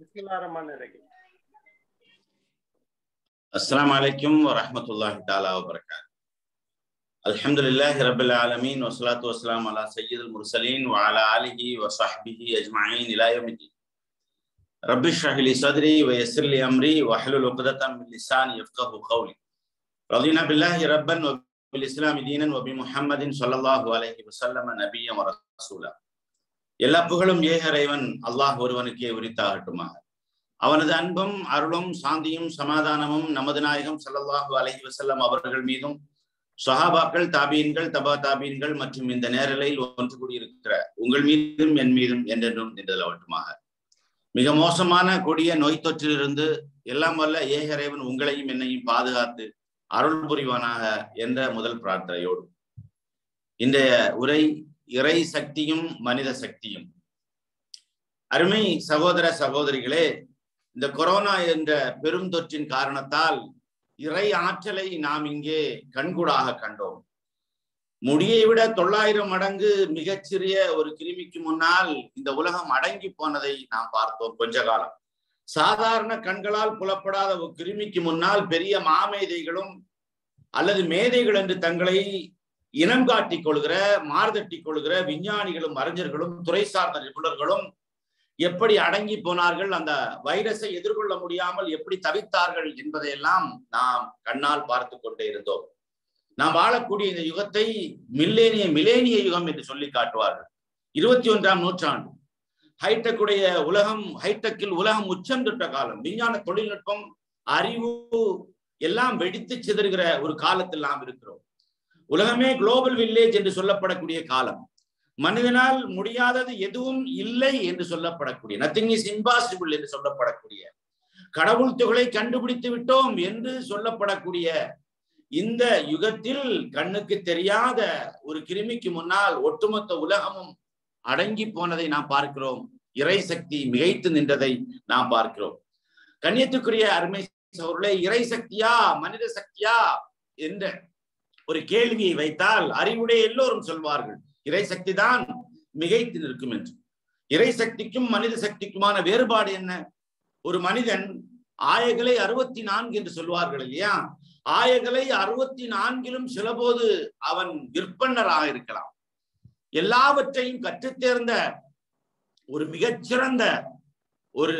بسم الله الرحمن الرحيم السلام عليكم ورحمة الله تعالى وبركاته الحمد لله رب العالمين والصلاة والسلام على سيد المرسلين وعلى آله وصحبه أجمعين إلى يوم الدين رب اشرح لي صدري ويسر لي أمري واحلل عقدة من لساني يفقه قولي رضينا بالله ربا وبالإسلام دينا وبمحمد صلى الله عليه وسلم نبيا ورسولا எல்லா புகழும் ஏக இறைவன் அல்லாஹ் ஒருவனுக்கே உரித்தாகட்டுமாக அவனது அன்பும் அருளும் சாந்தியும் சமாதானமும் நமது நாயகம் ஸல்லல்லாஹு அலைஹி வஸல்லம் அவர்கள் மீதும் சஹாபாக்கள் தாபீன்கள் தபா தாபீன்கள் மற்றும் இந்த நேரலையில் ஒன்று கூடியிருக்கிற உங்கள் மீதும் என் மீதும் என்றென்றும் நின்றலவட்டுமாக மிக மோசமான கொடிய நோய் தொற்றிலிருந்து எல்லாம் வல்ல ஏக இறைவன் உங்களையும் என்னையும் பாதுகாத்து அருள் புரிவானாக என்ற முதல் பிரார்த்தனையோடு இன்றைய உரை இறை சக்தியும் மனித சக்தியும் அருமை சகோதர சகோதரிகளே இந்த கொரோனா என்ற பெரும் தொற்றின் காரணத்தால் இறை ஆற்றலை நாம் இங்கே கண்கூடாக கண்டோம் முடியை விட தொள்ளாயிரம் மடங்கு மிகச்சிறிய ஒரு கிருமிக்கு முன்னால் இந்த உலகம் அடங்கி போனதை நாம் பார்த்தோம் கொஞ்ச காலம் சாதாரண கண்களால் புலப்படாத ஒரு கிருமிக்கு முன்னால் பெரிய மாமேதைகளும் அல்லது மேதைகள் என்று தங்களை இனம் காட்டிக் கொள்கிற மார்தட்டிக் கொள்கிற விஞ்ஞானிகளும் அறிஞர்களும் துறை சார்ந்த நிபுணர்களும் எப்படி அடங்கி போனார்கள் அந்த வைரஸை எதிர்கொள்ள முடியாமல் எப்படி தவித்தார்கள் என்பதையெல்லாம் நாம் கண்ணால் பார்த்து கொண்டே இருந்தோம் நாம் வாழக்கூடிய இந்த யுகத்தை மில்லேனிய மிலேனிய யுகம் என்று சொல்லி காட்டுவார்கள் இருபத்தி ஒன்றாம் நூற்றாண்டு ஹைடெக்குடைய உலகம் ஹைடெக்கில் உலகம் உச்சம் தொட்ட காலம் விஞ்ஞான தொழில்நுட்பம் அறிவு எல்லாம் வெடித்து சிதறுகிற ஒரு காலத்தில் நாம் இருக்கிறோம் உலகமே குளோபல் வில்லேஜ் என்று சொல்லப்படக்கூடிய காலம் மனிதனால் முடியாதது எதுவும் இல்லை என்று சொல்லப்படக்கூடிய நத்திங் இஸ் இம்பாசிபிள் என்று சொல்லப்படக்கூடிய கடவுள் துகளை கண்டுபிடித்து விட்டோம் என்று சொல்லப்படக்கூடிய இந்த யுகத்தில் கண்ணுக்கு தெரியாத ஒரு கிருமிக்கு முன்னால் ஒட்டுமொத்த உலகமும் அடங்கி போனதை நாம் பார்க்கிறோம் இறை சக்தி மிகைத்து நின்றதை நாம் பார்க்கிறோம் கண்ணியத்துக்குரிய அருமை அவர்களே இறை சக்தியா மனித சக்தியா என்ற ஒரு கேள்வியை வைத்தால் அறிவுடைய எல்லோரும் சொல்வார்கள் இறை சக்தி தான் மிகைத்து நிற்கும் என்று இறை சக்திக்கும் மனித சக்திக்குமான வேறுபாடு என்ன ஒரு மனிதன் ஆயகளை அறுபத்தி நான்கு என்று சொல்வார்கள் இல்லையா ஆயகளை அறுபத்தி நான்கிலும் சிலபோது அவன் விற்பனராக இருக்கலாம் எல்லாவற்றையும் கற்றுத்தேர்ந்த ஒரு மிகச்சிறந்த ஒரு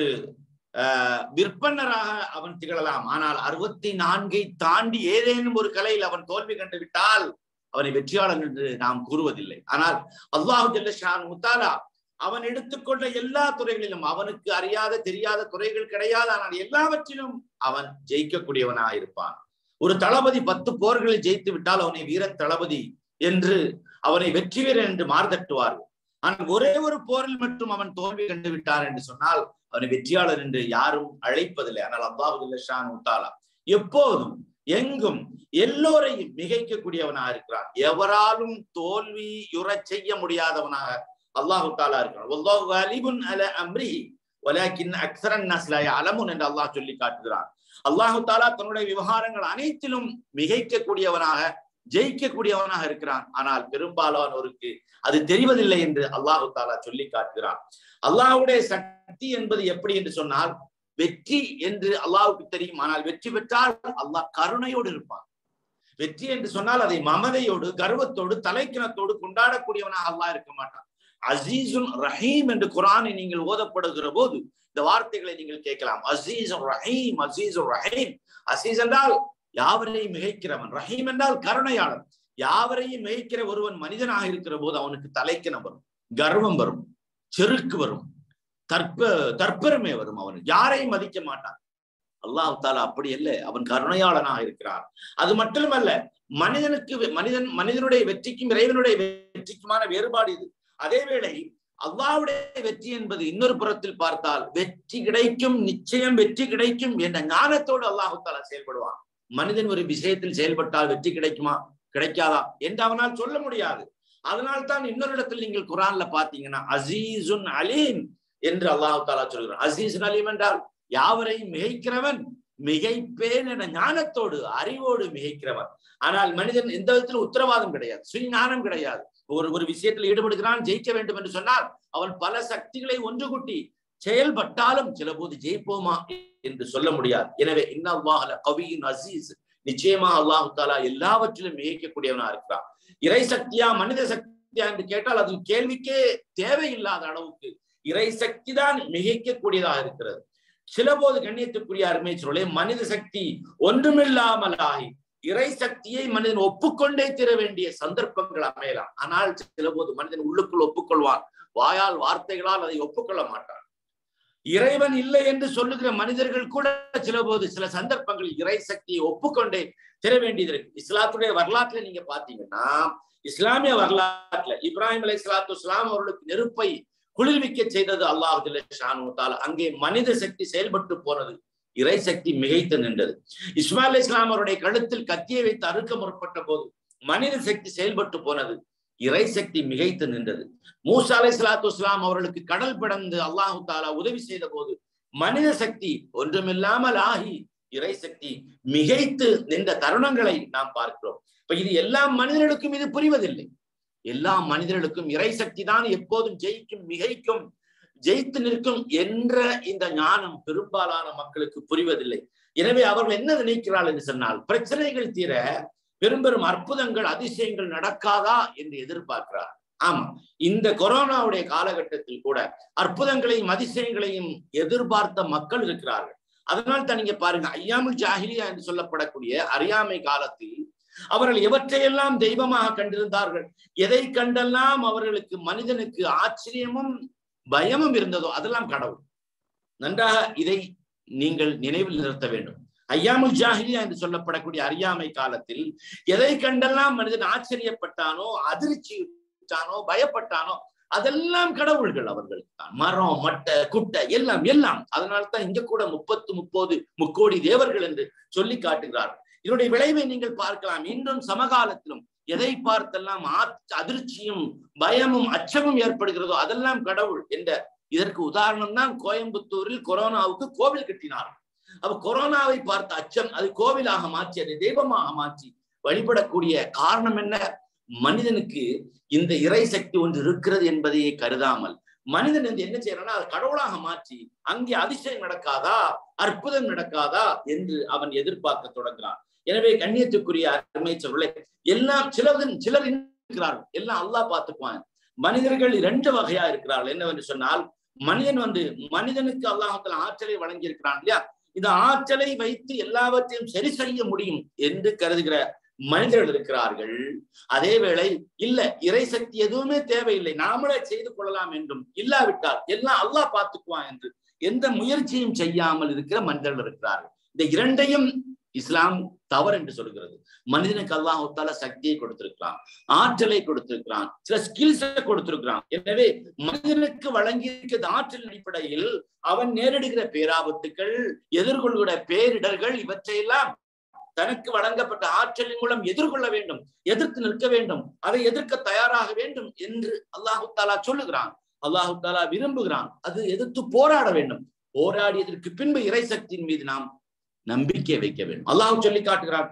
விற்பனராக அவன் திகழலாம் ஆனால் அறுபத்தி நான்கை தாண்டி ஏதேனும் ஒரு கலையில் அவன் தோல்வி கண்டு விட்டால் அவனை வெற்றியாளன் என்று நாம் கூறுவதில்லை ஆனால் அல்லாஹு ஜல்லஷான் முத்தாலா அவன் எடுத்துக்கொண்ட எல்லா துறைகளிலும் அவனுக்கு அறியாத தெரியாத துறைகள் கிடையாது ஆனால் எல்லாவற்றிலும் அவன் ஜெயிக்கக்கூடியவனாக இருப்பான் ஒரு தளபதி பத்து போர்களில் ஜெயித்து விட்டால் அவனை வீர தளபதி என்று அவனை வெற்றி வீரன் என்று மார்தட்டுவார்கள் ஆனால் ஒரே ஒரு போரில் மட்டும் அவன் தோல்வி கண்டு விட்டார் என்று சொன்னால் அவனை வெற்றியாளர் என்று யாரும் அழைப்பதில்லை ஆனால் அல்லாஹு ஷான் முத்தாலா எப்போதும் எங்கும் எல்லோரையும் மிகைக்கக்கூடியவனாக இருக்கிறான் எவராலும் தோல்வியுற செய்ய முடியாதவனாக அல்லாஹு தாலா இருக்கிறான் அலமுன் என்று அல்லாஹ் சொல்லி காட்டுகிறான் அல்லாஹு தாலா தன்னுடைய விவகாரங்கள் அனைத்திலும் மிகைக்கக்கூடியவனாக ஜெயிக்கக்கூடியவனாக இருக்கிறான் ஆனால் பெரும்பாலானோருக்கு அது தெரிவதில்லை என்று அல்லாஹு தாலா சொல்லி காட்டுகிறான் அல்லாஹுடைய சக்தி என்பது எப்படி என்று சொன்னால் வெற்றி என்று அல்லாவுக்கு தெரியும் ஆனால் வெற்றி பெற்றால் அல்லாஹ் கருணையோடு இருப்பான் வெற்றி என்று சொன்னால் அதை மமதையோடு கர்வத்தோடு தலைக்கிணத்தோடு கொண்டாடக்கூடியவனாக அல்லாஹ் இருக்க மாட்டான் அசீசுன் ரஹீம் என்று குரானை நீங்கள் ஓதப்படுகிற போது இந்த வார்த்தைகளை நீங்கள் கேட்கலாம் அசீஸ் ரஹீம் அசீஸ் ரஹீம் அசீஸ் என்றால் யாவரையும் மிகைக்கிறவன் ரஹீம் என்றால் கருணையாளன் யாவரையும் மிகைக்கிற ஒருவன் மனிதனாக இருக்கிற போது அவனுக்கு தலைக்கிணம் வரும் கர்வம் வரும் செருக்கு வரும் தற்ப தற்பெருமை வரும் அவன் யாரையும் மதிக்க மாட்டான் அல்லாஹ் தாலா அப்படி அல்ல அவன் கருணையாளனாக இருக்கிறான் அது மட்டுமல்ல மனிதனுக்கு மனிதன் மனிதனுடைய வெற்றிக்கும் இறைவனுடைய வெற்றிக்குமான வேறுபாடு இது அதே வேளை அல்லாவுடைய வெற்றி என்பது இன்னொரு புறத்தில் பார்த்தால் வெற்றி கிடைக்கும் நிச்சயம் வெற்றி கிடைக்கும் என்ற ஞானத்தோடு அல்லாஹு தாலா செயல்படுவான் மனிதன் ஒரு விஷயத்தில் செயல்பட்டால் வெற்றி கிடைக்குமா கிடைக்காதா என்று அவனால் சொல்ல முடியாது அதனால் தான் இன்னொரு இடத்தில் நீங்கள் குரான்ல பாத்தீங்கன்னா அசீசுன் அலீம் என்று அல்லாஹு தாலா சொல்கிறான் அசீசுன் அலீம் என்றால் யாவரையும் மிகைக்கிறவன் மிகைப்பேன் என ஞானத்தோடு அறிவோடு மிகைக்கிறவன் ஆனால் மனிதன் எந்த விதத்திலும் உத்தரவாதம் கிடையாது சுயஞானம் கிடையாது ஒரு ஒரு விஷயத்தில் ஈடுபடுகிறான் ஜெயிக்க வேண்டும் என்று சொன்னால் அவன் பல சக்திகளை ஒன்று கூட்டி செயல்பட்டாலும் சில போது ஜெயிப்போமா என்று சொல்ல முடியாது எனவே இன்னல்லாஹல கவியின் அசீஸ் நிச்சயமா அல்லாஹு தாலா எல்லாவற்றிலும் மிகைக்கக்கூடியவனா இருக்கிறான் இறை சக்தியா மனித சக்தியா என்று கேட்டால் அது கேள்விக்கே தேவையில்லாத அளவுக்கு இறை சக்தி தான் மிகைக்கக்கூடியதாக இருக்கிறது சில போது கண்ணியத்துக்குரிய அருமை சொல்லே மனித சக்தி ஒன்றுமில்லாமல் ஆகி இறை சக்தியை மனிதன் ஒப்புக்கொண்டே தீர வேண்டிய சந்தர்ப்பங்கள் அமையலாம் ஆனால் சில போது மனிதன் உள்ளுக்குள் ஒப்புக்கொள்வான் வாயால் வார்த்தைகளால் அதை ஒப்புக்கொள்ள மாட்டான் இறைவன் இல்லை என்று சொல்லுகிற மனிதர்கள் கூட சில போது சில சந்தர்ப்பங்களில் இறை சக்தியை ஒப்புக்கொண்டே திர வேண்டியது இருக்கு இஸ்லாத்துடைய வரலாற்றுல நீங்க பாத்தீங்கன்னா இஸ்லாமிய வரலாற்றுல இப்ராஹிம் அலை சலாத்து இஸ்லாம் அவர்களுக்கு நெருப்பை குளிர்விக்க செய்தது அல்லாஹு அங்கே மனித சக்தி செயல்பட்டு போனது இறை சக்தி மிகைத்து நின்றது இஸ்மாயில் இஸ்லாம் அவருடைய கழுத்தில் கத்தியை வைத்து அறுக்க முற்பட்ட போது மனித சக்தி செயல்பட்டு போனது இறை சக்தி மிகைத்து நின்றது மூசா அலை சலாத்து இஸ்லாம் அவர்களுக்கு கடல் பிடந்து அல்லாஹு தாலா உதவி செய்த போது மனித சக்தி ஒன்றுமில்லாமல் ஆகி இறை சக்தி மிகைத்து நின்ற தருணங்களை நாம் பார்க்கிறோம் இப்ப இது எல்லா மனிதர்களுக்கும் இது புரிவதில்லை எல்லா மனிதர்களுக்கும் இறை சக்தி தான் எப்போதும் ஜெயிக்கும் மிகைக்கும் ஜெயித்து நிற்கும் என்ற இந்த ஞானம் பெரும்பாலான மக்களுக்கு புரிவதில்லை எனவே அவர்கள் என்ன நினைக்கிறாள் என்று சொன்னால் பிரச்சனைகள் தீர பெரும் பெரும் அற்புதங்கள் அதிசயங்கள் நடக்காதா என்று எதிர்பார்க்கிறார் ஆமா இந்த கொரோனாவுடைய காலகட்டத்தில் கூட அற்புதங்களையும் அதிசயங்களையும் எதிர்பார்த்த மக்கள் இருக்கிறார்கள் அதனால் தான் நீங்க பாருங்க ஐயாமுல் ஜாகிலியா என்று சொல்லப்படக்கூடிய அறியாமை காலத்தில் அவர்கள் எவற்றையெல்லாம் தெய்வமாக கண்டிருந்தார்கள் எதை கண்டெல்லாம் அவர்களுக்கு மனிதனுக்கு ஆச்சரியமும் பயமும் இருந்ததோ அதெல்லாம் கடவுள் நன்றாக இதை நீங்கள் நினைவில் நிறுத்த வேண்டும் ஐயாமுல் ஜாஹிலியா என்று சொல்லப்படக்கூடிய அறியாமை காலத்தில் எதை கண்டெல்லாம் மனிதன் ஆச்சரியப்பட்டானோ அதிர்ச்சிட்டானோ பயப்பட்டானோ அதெல்லாம் கடவுள்கள் அவர்களுக்கு தான் மரம் மட்டை குட்டை எல்லாம் எல்லாம் அதனால்தான் இங்க கூட முப்பத்து முப்பது முக்கோடி தேவர்கள் என்று சொல்லி காட்டுகிறார்கள் இதனுடைய விளைவை நீங்கள் பார்க்கலாம் இன்றும் சமகாலத்திலும் எதை பார்த்தெல்லாம் அதிர்ச்சியும் பயமும் அச்சமும் ஏற்படுகிறதோ அதெல்லாம் கடவுள் என்ற இதற்கு உதாரணம் தான் கோயம்புத்தூரில் கொரோனாவுக்கு கோவில் கட்டினார் அப்ப கொரோனாவை பார்த்த அச்சம் அது கோவிலாக மாற்றி அதை தெய்வமாக மாற்றி வழிபடக்கூடிய காரணம் என்ன மனிதனுக்கு இந்த இறை சக்தி ஒன்று இருக்கிறது என்பதையே கருதாமல் மனிதன் வந்து என்ன செய்யறான்னா அதை கடவுளாக மாற்றி அங்கே அதிசயம் நடக்காதா அற்புதம் நடக்காதா என்று அவன் எதிர்பார்க்க தொடங்குறான் எனவே கண்ணியத்துக்குரிய அருமை சொல்லை எல்லாம் சிலர் சிலர் இருக்கிறார்கள் எல்லாம் அல்லாஹ் பார்த்துக்குவான் மனிதர்கள் இரண்டு வகையா இருக்கிறார்கள் என்னவென்று சொன்னால் மனிதன் வந்து மனிதனுக்கு அல்லாஹத்தில் ஆற்றலை வழங்கி இருக்கிறான் இல்லையா இந்த ஆற்றலை வைத்து எல்லாவற்றையும் சரி செய்ய முடியும் என்று கருதுகிற மனிதர்கள் இருக்கிறார்கள் அதே வேளை இல்ல இறை சக்தி எதுவுமே தேவையில்லை நாமளே செய்து கொள்ளலாம் என்றும் இல்லாவிட்டால் எல்லாம் அல்லாஹ் பார்த்துக்குவான் என்று எந்த முயற்சியும் செய்யாமல் இருக்கிற மனிதர்கள் இருக்கிறார்கள் இந்த இரண்டையும் இஸ்லாம் தவறு என்று சொல்கிறது மனிதனுக்கு அல்லாஹால சக்தியை கொடுத்திருக்கிறான் ஆற்றலை கொடுத்திருக்கிறான் சில ஸ்கில்ஸை கொடுத்திருக்கிறான் எனவே மனிதனுக்கு வழங்கி இருக்கிற ஆற்றல் அடிப்படையில் அவன் நேரிடுகிற பேராபத்துக்கள் எதிர்கொள்கிற பேரிடர்கள் இவற்றையெல்லாம் தனக்கு வழங்கப்பட்ட ஆற்றலின் மூலம் எதிர்கொள்ள வேண்டும் எதிர்த்து நிற்க வேண்டும் அதை எதிர்க்க தயாராக வேண்டும் என்று அல்லாஹு தாலா சொல்லுகிறான் அல்லாஹு தாலா விரும்புகிறான் அது எதிர்த்து போராட வேண்டும் போராடியதற்கு பின்பு இறைசக்தியின் மீது நாம் நம்பிக்கை வைக்க வேண்டும் அல்லாஹ் சொல்லி காட்டுகிறான்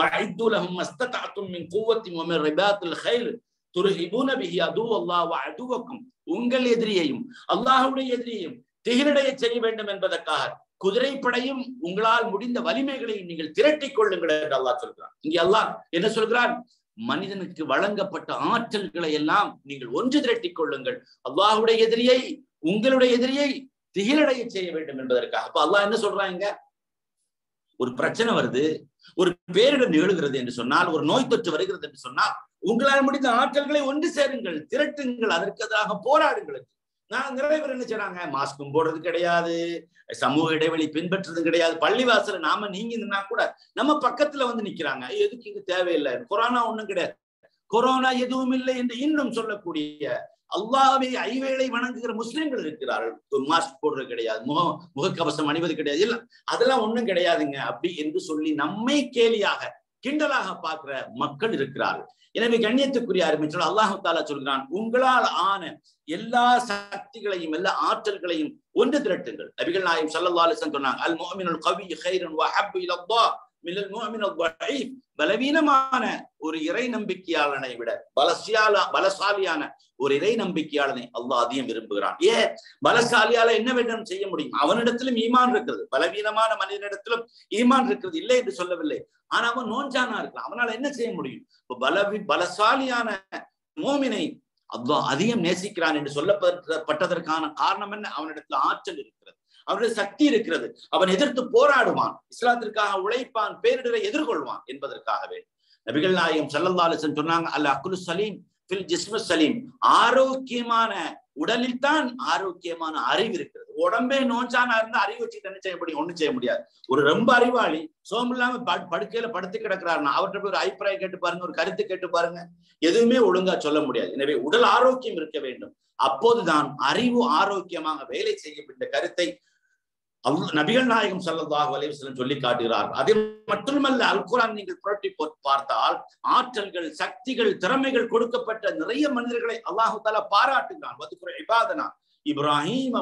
உங்கள் எதிரியையும் அல்லாஹுடைய எதிரியையும் திகிரடைய செய்ய வேண்டும் என்பதற்காக குதிரைப்படையும் உங்களால் முடிந்த வலிமைகளை நீங்கள் திரட்டிக் கொள்ளுங்கள் என்று அல்லாஹ் சொல்கிறான் இங்கே அல்லாஹ் என்ன சொல்கிறான் மனிதனுக்கு வழங்கப்பட்ட ஆற்றல்களை எல்லாம் நீங்கள் ஒன்று திரட்டிக் கொள்ளுங்கள் அல்லாஹுடைய எதிரியை உங்களுடைய எதிரியை திகிரடைய செய்ய வேண்டும் என்பதற்காக அப்ப அல்லாஹ் என்ன சொல்றாங்க ஒரு பிரச்சனை வருது ஒரு பேரிடம் நிகழ்கிறது என்று சொன்னால் ஒரு நோய் தொற்று வருகிறது என்று சொன்னால் உங்களால் முடிந்த ஆற்றல்களை ஒன்று சேருங்கள் திரட்டுங்கள் அதற்கு எதிராக போராடுங்கள் நான் நிறைய பேர் என்ன செய்றாங்க மாஸ்கும் போடுறது கிடையாது சமூக இடைவெளி பின்பற்றுறது கிடையாது பள்ளிவாசல நாம நீங்கினா கூட நம்ம பக்கத்துல வந்து நிக்கிறாங்க எதுக்கு இங்க தேவையில்லை கொரோனா ஒண்ணும் கிடையாது கொரோனா எதுவும் இல்லை என்று இன்னும் சொல்லக்கூடிய அல்லாவை ஐவேளை வணங்குகிற முஸ்லிம்கள் இருக்கிறார்கள் மாஸ்க் போடுறது கிடையாது முக முகக்கவசம் அணிவது கிடையாது இல்ல அதெல்லாம் ஒண்ணும் கிடையாதுங்க அப்படி என்று சொல்லி நம்மை கேலியாக கிண்டலாக பார்க்கிற மக்கள் இருக்கிறார்கள் எனவே கண்ணியத்துக்குரிய ஆரம்பிச்சோம் அல்லாஹு தாலா சொல்கிறான் உங்களால் ஆன எல்லா சக்திகளையும் எல்லா ஆற்றல்களையும் ஒன்று திரட்டுங்கள் நபிகள் நாயம் சல்லா அலிசன் சொன்னாங்க அல் மோமினுல் கவி ஹைரன் வ ஹப்பு இலல்லாஹ் மில்லல் முஃமின் அல்-தஈஃப் பலவீனமான ஒரு இறை நம்பிக்கையாளனை விட பலசால பலசாலியான ஒரு இறை நம்பிக்கையாளனை அல்லாஹ் அதிகம் விரும்புகிறான் ஏன் பலசாலியால என்ன வேண்டும் செய்ய முடியும் அவனிடத்திலும் ஈமான் இருக்கிறது பலவீனமான மனிதனிடத்திலும் ஈமான் இருக்கிறது இல்லை என்று சொல்லவில்லை ஆனா அவன் நோஞ்சானா இருக்கலாம் அவனால என்ன செய்ய முடியும் இப்ப பலவி பலசாலியான மோமினை அல்லாஹ் அதிகம் நேசிக்கிறான் என்று சொல்லப்பட்டதற்கான காரணம் என்ன அவனிடத்துல ஆற்றல் இருக்கிறது அவனுடைய சக்தி இருக்கிறது அவன் எதிர்த்து போராடுவான் இஸ்லாத்திற்காக உழைப்பான் பேரிடரை எதிர்கொள்வான் என்பதற்காகவே நபிகள் நாயகம் சல்லல்லா அலிசன் சொன்னாங்க அல்ல அக்குலு சலீம் ஃபில் ஜிஸ்மு சலீம் ஆரோக்கியமான உடலில் தான் ஆரோக்கியமான அறிவு இருக்கிறது உடம்பே நோஞ்சானா இருந்தா அறிவு வச்சுட்டு என்ன செய்ய முடியும் ஒண்ணும் செய்ய முடியாது ஒரு ரொம்ப அறிவாளி சோம் இல்லாம படுக்கையில படுத்து கிடக்கிறாருன்னா அவர்கிட்ட போய் ஒரு அபிப்பிராயம் கேட்டு பாருங்க ஒரு கருத்து கேட்டு பாருங்க எதுவுமே ஒழுங்கா சொல்ல முடியாது எனவே உடல் ஆரோக்கியம் இருக்க வேண்டும் அப்போதுதான் அறிவு ஆரோக்கியமாக வேலை செய்யும் இந்த கருத்தை நபிகள் நாயகம் சல்லல்லாஹு அலைவசலம் சொல்லி காட்டுகிறார்கள் அது மட்டுமல்ல அல்குரான் நீங்கள் புரட்டி பார்த்தால் ஆற்றல்கள் சக்திகள் திறமைகள் கொடுக்கப்பட்ட நிறைய மனிதர்களை அல்லாஹு தாலா பாராட்டுகிறான் இபாதனா இப்ராஹிம்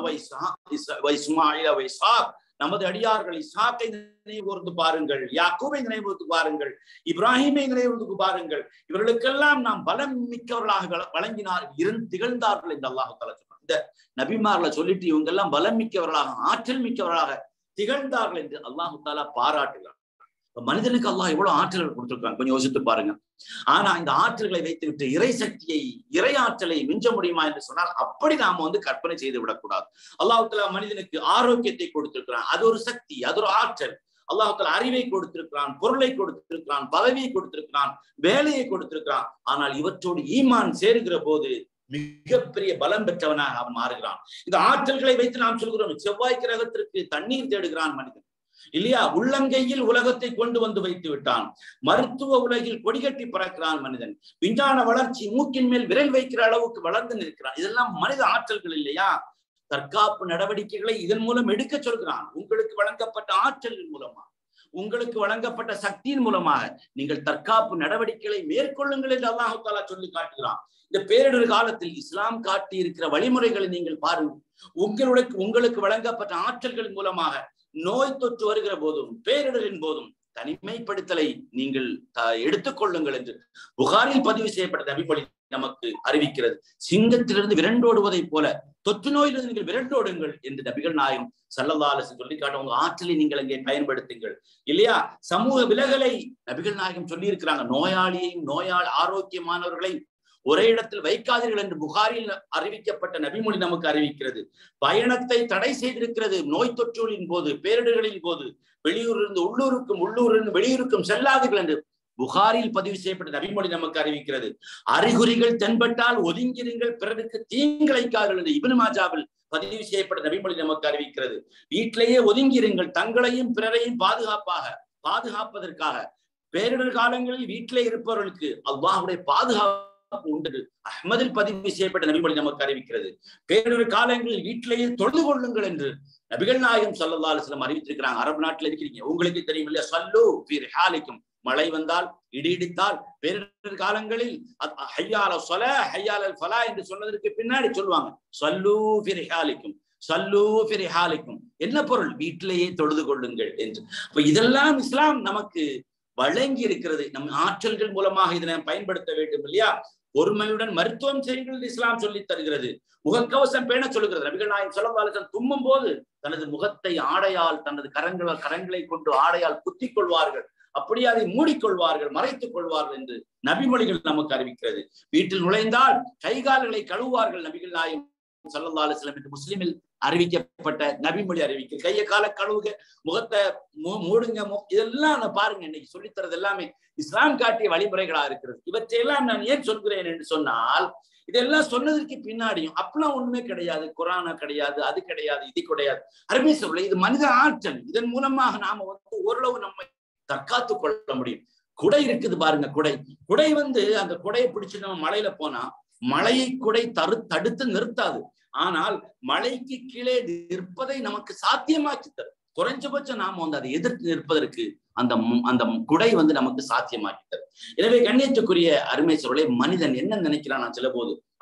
இஸ்மாயில் வைசாக் நமது அடியார்கள் இசாக்கை நினைவு கூர்ந்து பாருங்கள் யாக்கூபை நினைவு கூர்ந்து பாருங்கள் இப்ராஹிமை நினைவு கூர்ந்து பாருங்கள் இவர்களுக்கெல்லாம் நாம் பலம் மிக்கவர்களாக வழங்கினார் இருந்து திகழ்ந்தார்கள் என்று அல்லாஹு தாலா சொன்னார் இந்த நபிமார்ல சொல்லிட்டு இவங்க எல்லாம் பலம் மிக்கவர்களாக ஆற்றல் மிக்கவர்களாக திகழ்ந்தார்கள் என்று அல்லாஹு தாலா பாராட்டுகிறார் மனிதனுக்கு அல்லாஹ் எவ்வளவு ஆற்றல்கள் கொடுத்திருக்காங்க கொஞ்சம் யோசித்து பாருங்க ஆனா இந்த ஆற்றல்களை வைத்துவிட்டு இறை சக்தியை இறை ஆற்றலை மிஞ்ச முடியுமா என்று சொன்னால் அப்படி நாம வந்து கற்பனை செய்து விடக்கூடாது அல்லாஹு தாலா மனிதனுக்கு ஆரோக்கியத்தை கொடுத்திருக்கிறான் அது ஒரு சக்தி அது ஒரு ஆற்றல் அல்லாஹால அறிவை கொடுத்திருக்கிறான் பொருளை கொடுத்திருக்கிறான் பதவியை கொடுத்திருக்கிறான் வேலையை கொடுத்திருக்கிறான் ஆனால் இவற்றோடு ஈமான் சேருகிற போது மிகப்பெரிய பலம் பெற்றவனாக அவன் மாறுகிறான் இந்த ஆற்றல்களை வைத்து நாம் சொல்கிறோம் செவ்வாய் கிரகத்திற்கு தண்ணீர் தேடுகிறான் மனிதன் இல்லையா உள்ளங்கையில் உலகத்தை கொண்டு வந்து வைத்து விட்டான் மருத்துவ உலகில் கொடிகட்டி பறக்கிறான் மனிதன் விஞ்ஞான வளர்ச்சி மூக்கின் மேல் விரல் வைக்கிற அளவுக்கு வளர்ந்து நிற்கிறான் இதெல்லாம் மனித ஆற்றல்கள் இல்லையா தற்காப்பு நடவடிக்கைகளை இதன் மூலம் எடுக்க சொல்கிறான் உங்களுக்கு வழங்கப்பட்ட ஆற்றலின் மூலமா உங்களுக்கு வழங்கப்பட்ட சக்தியின் மூலமாக நீங்கள் தற்காப்பு நடவடிக்கைகளை மேற்கொள்ளுங்கள் என்று அல்லாஹு தாலா சொல்லி காட்டுகிறான் இந்த பேரிடர் காலத்தில் இஸ்லாம் காட்டி இருக்கிற வழிமுறைகளை நீங்கள் பாருங்கள் உங்களுக்கு உங்களுக்கு வழங்கப்பட்ட ஆற்றல்கள் மூலமாக நோய் தொற்று வருகிற போதும் பேரிடரின் போதும் தனிமைப்படுத்தலை நீங்கள் எடுத்துக்கொள்ளுங்கள் என்று புகாரில் பதிவு செய்யப்பட்ட நபிமொழி நமக்கு அறிவிக்கிறது சிங்கத்திலிருந்து விரண்டோடுவதைப் போல தொற்று நோயிலிருந்து நீங்கள் விரண்டோடுங்கள் என்று நபிகள் நாயகம் சல்லல்லாலசு சொல்லி காட்ட உங்க ஆற்றலை நீங்கள் அங்கே பயன்படுத்துங்கள் இல்லையா சமூக விலகலை நபிகள் நாயகம் சொல்லி இருக்கிறாங்க நோயாளியையும் நோயாளி ஆரோக்கியமானவர்களை ஒரே இடத்தில் வைக்காதீர்கள் என்று புகாரில் அறிவிக்கப்பட்ட நபிமொழி நமக்கு அறிவிக்கிறது பயணத்தை தடை செய்திருக்கிறது நோய் தொற்றுகளின் போது பேரிடர்களின் போது வெளியூரிலிருந்து உள்ளூருக்கும் உள்ளூரிலிருந்து வெளியூருக்கும் செல்லாதீர்கள் என்று புகாரில் பதிவு செய்யப்பட்ட நபிமொழி நமக்கு அறிவிக்கிறது அறிகுறிகள் தென்பட்டால் ஒதுங்கிருங்கள் பிறருக்கு தீங்கிழைக்கார்கள் என்று இபின் மாஜாவில் பதிவு செய்யப்பட்ட நபிமொழி நமக்கு அறிவிக்கிறது வீட்டிலேயே ஒதுங்கிருங்கள் தங்களையும் பிறரையும் பாதுகாப்பாக பாதுகாப்பதற்காக பேரிடர் காலங்களில் வீட்டிலே இருப்பவர்களுக்கு அல்லாஹுடைய பாதுகாப்பு உண்டு அஹ்மதில் பதிவு செய்யப்பட்ட நபிமொழி நமக்கு அறிவிக்கிறது பேரிடர் காலங்களில் வீட்டிலேயே தொழுது கொள்ளுங்கள் என்று நபிகள் நாயகம் சல்லா அலுவலம் அறிவித்திருக்கிறாங்க அரபு நாட்டில் இருக்கிறீங்க உங்களுக்கு தெரியும் இல்லையா சல்லு ஹாலிக்கும் மழை வந்தால் இடி இடித்தால் பேரிடர் காலங்களில் ஹையால சொல ஹையால ஃபலா என்று சொன்னதற்கு பின்னாடி சொல்லுவாங்க சல்லு ஹாலிக்கும் சல்லு ஹாலிக்கும் என்ன பொருள் வீட்டிலேயே தொழுது கொள்ளுங்கள் என்று அப்ப இதெல்லாம் இஸ்லாம் நமக்கு வழங்கி இருக்கிறது நம் ஆற்றல்கள் மூலமாக இதனை பயன்படுத்த வேண்டும் இல்லையா பொறுமையுடன் மருத்துவம் செய்யுங்கள் இஸ்லாம் சொல்லி தருகிறது முகக்கவசம் பேண சொல்லுகிறது நபிகள் நாயகம் சொல்லவாளர்கள் தும்மும் போது தனது முகத்தை ஆடையால் தனது கரங்களால் கரங்களை கொண்டு ஆடையால் குத்திக் கொள்வார்கள் அப்படியே அதை மூடிக்கொள்வார்கள் மறைத்துக் கொள்வார்கள் என்று நபிமொழிகள் நமக்கு அறிவிக்கிறது வீட்டில் நுழைந்தால் கைகால்களை கழுவார்கள் நபிகள் நாயகம் சல்லா அலுவலம் என்று முஸ்லிமில் அறிவிக்கப்பட்ட நபிமொழி அறிவிக்க கைய கால கழுவுக முகத்தை மூடுங்க இதெல்லாம் பாருங்க இன்னைக்கு சொல்லித்தரது எல்லாமே இஸ்லாம் காட்டிய வழிமுறைகளா இருக்கிறது இவற்றையெல்லாம் நான் ஏன் சொல்கிறேன் என்று சொன்னால் இதெல்லாம் சொன்னதற்கு பின்னாடியும் அப்பெல்லாம் ஒண்ணுமே கிடையாது குரானா கிடையாது அது கிடையாது இது கிடையாது அருமை சொல்ல இது மனித ஆற்றல் இதன் மூலமாக நாம வந்து ஓரளவு நம்மை தற்காத்து கொள்ள முடியும் குடை இருக்குது பாருங்க குடை குடை வந்து அந்த குடையை பிடிச்சு நம்ம மலையில போனா மழையை குடை தரு தடுத்து நிறுத்தாது ஆனால் மழைக்கு கீழே நிற்பதை நமக்கு சாத்தியமாக்கி தரும் குறைஞ்சபட்சம் நாம வந்து அதை எதிர்த்து நிற்பதற்கு அந்த அந்த குடை வந்து நமக்கு சாத்தியமாக்கி தரும் எனவே கண்ணியத்துக்குரிய அருமை சொல்லே மனிதன் என்ன நினைக்கிறான் சில போது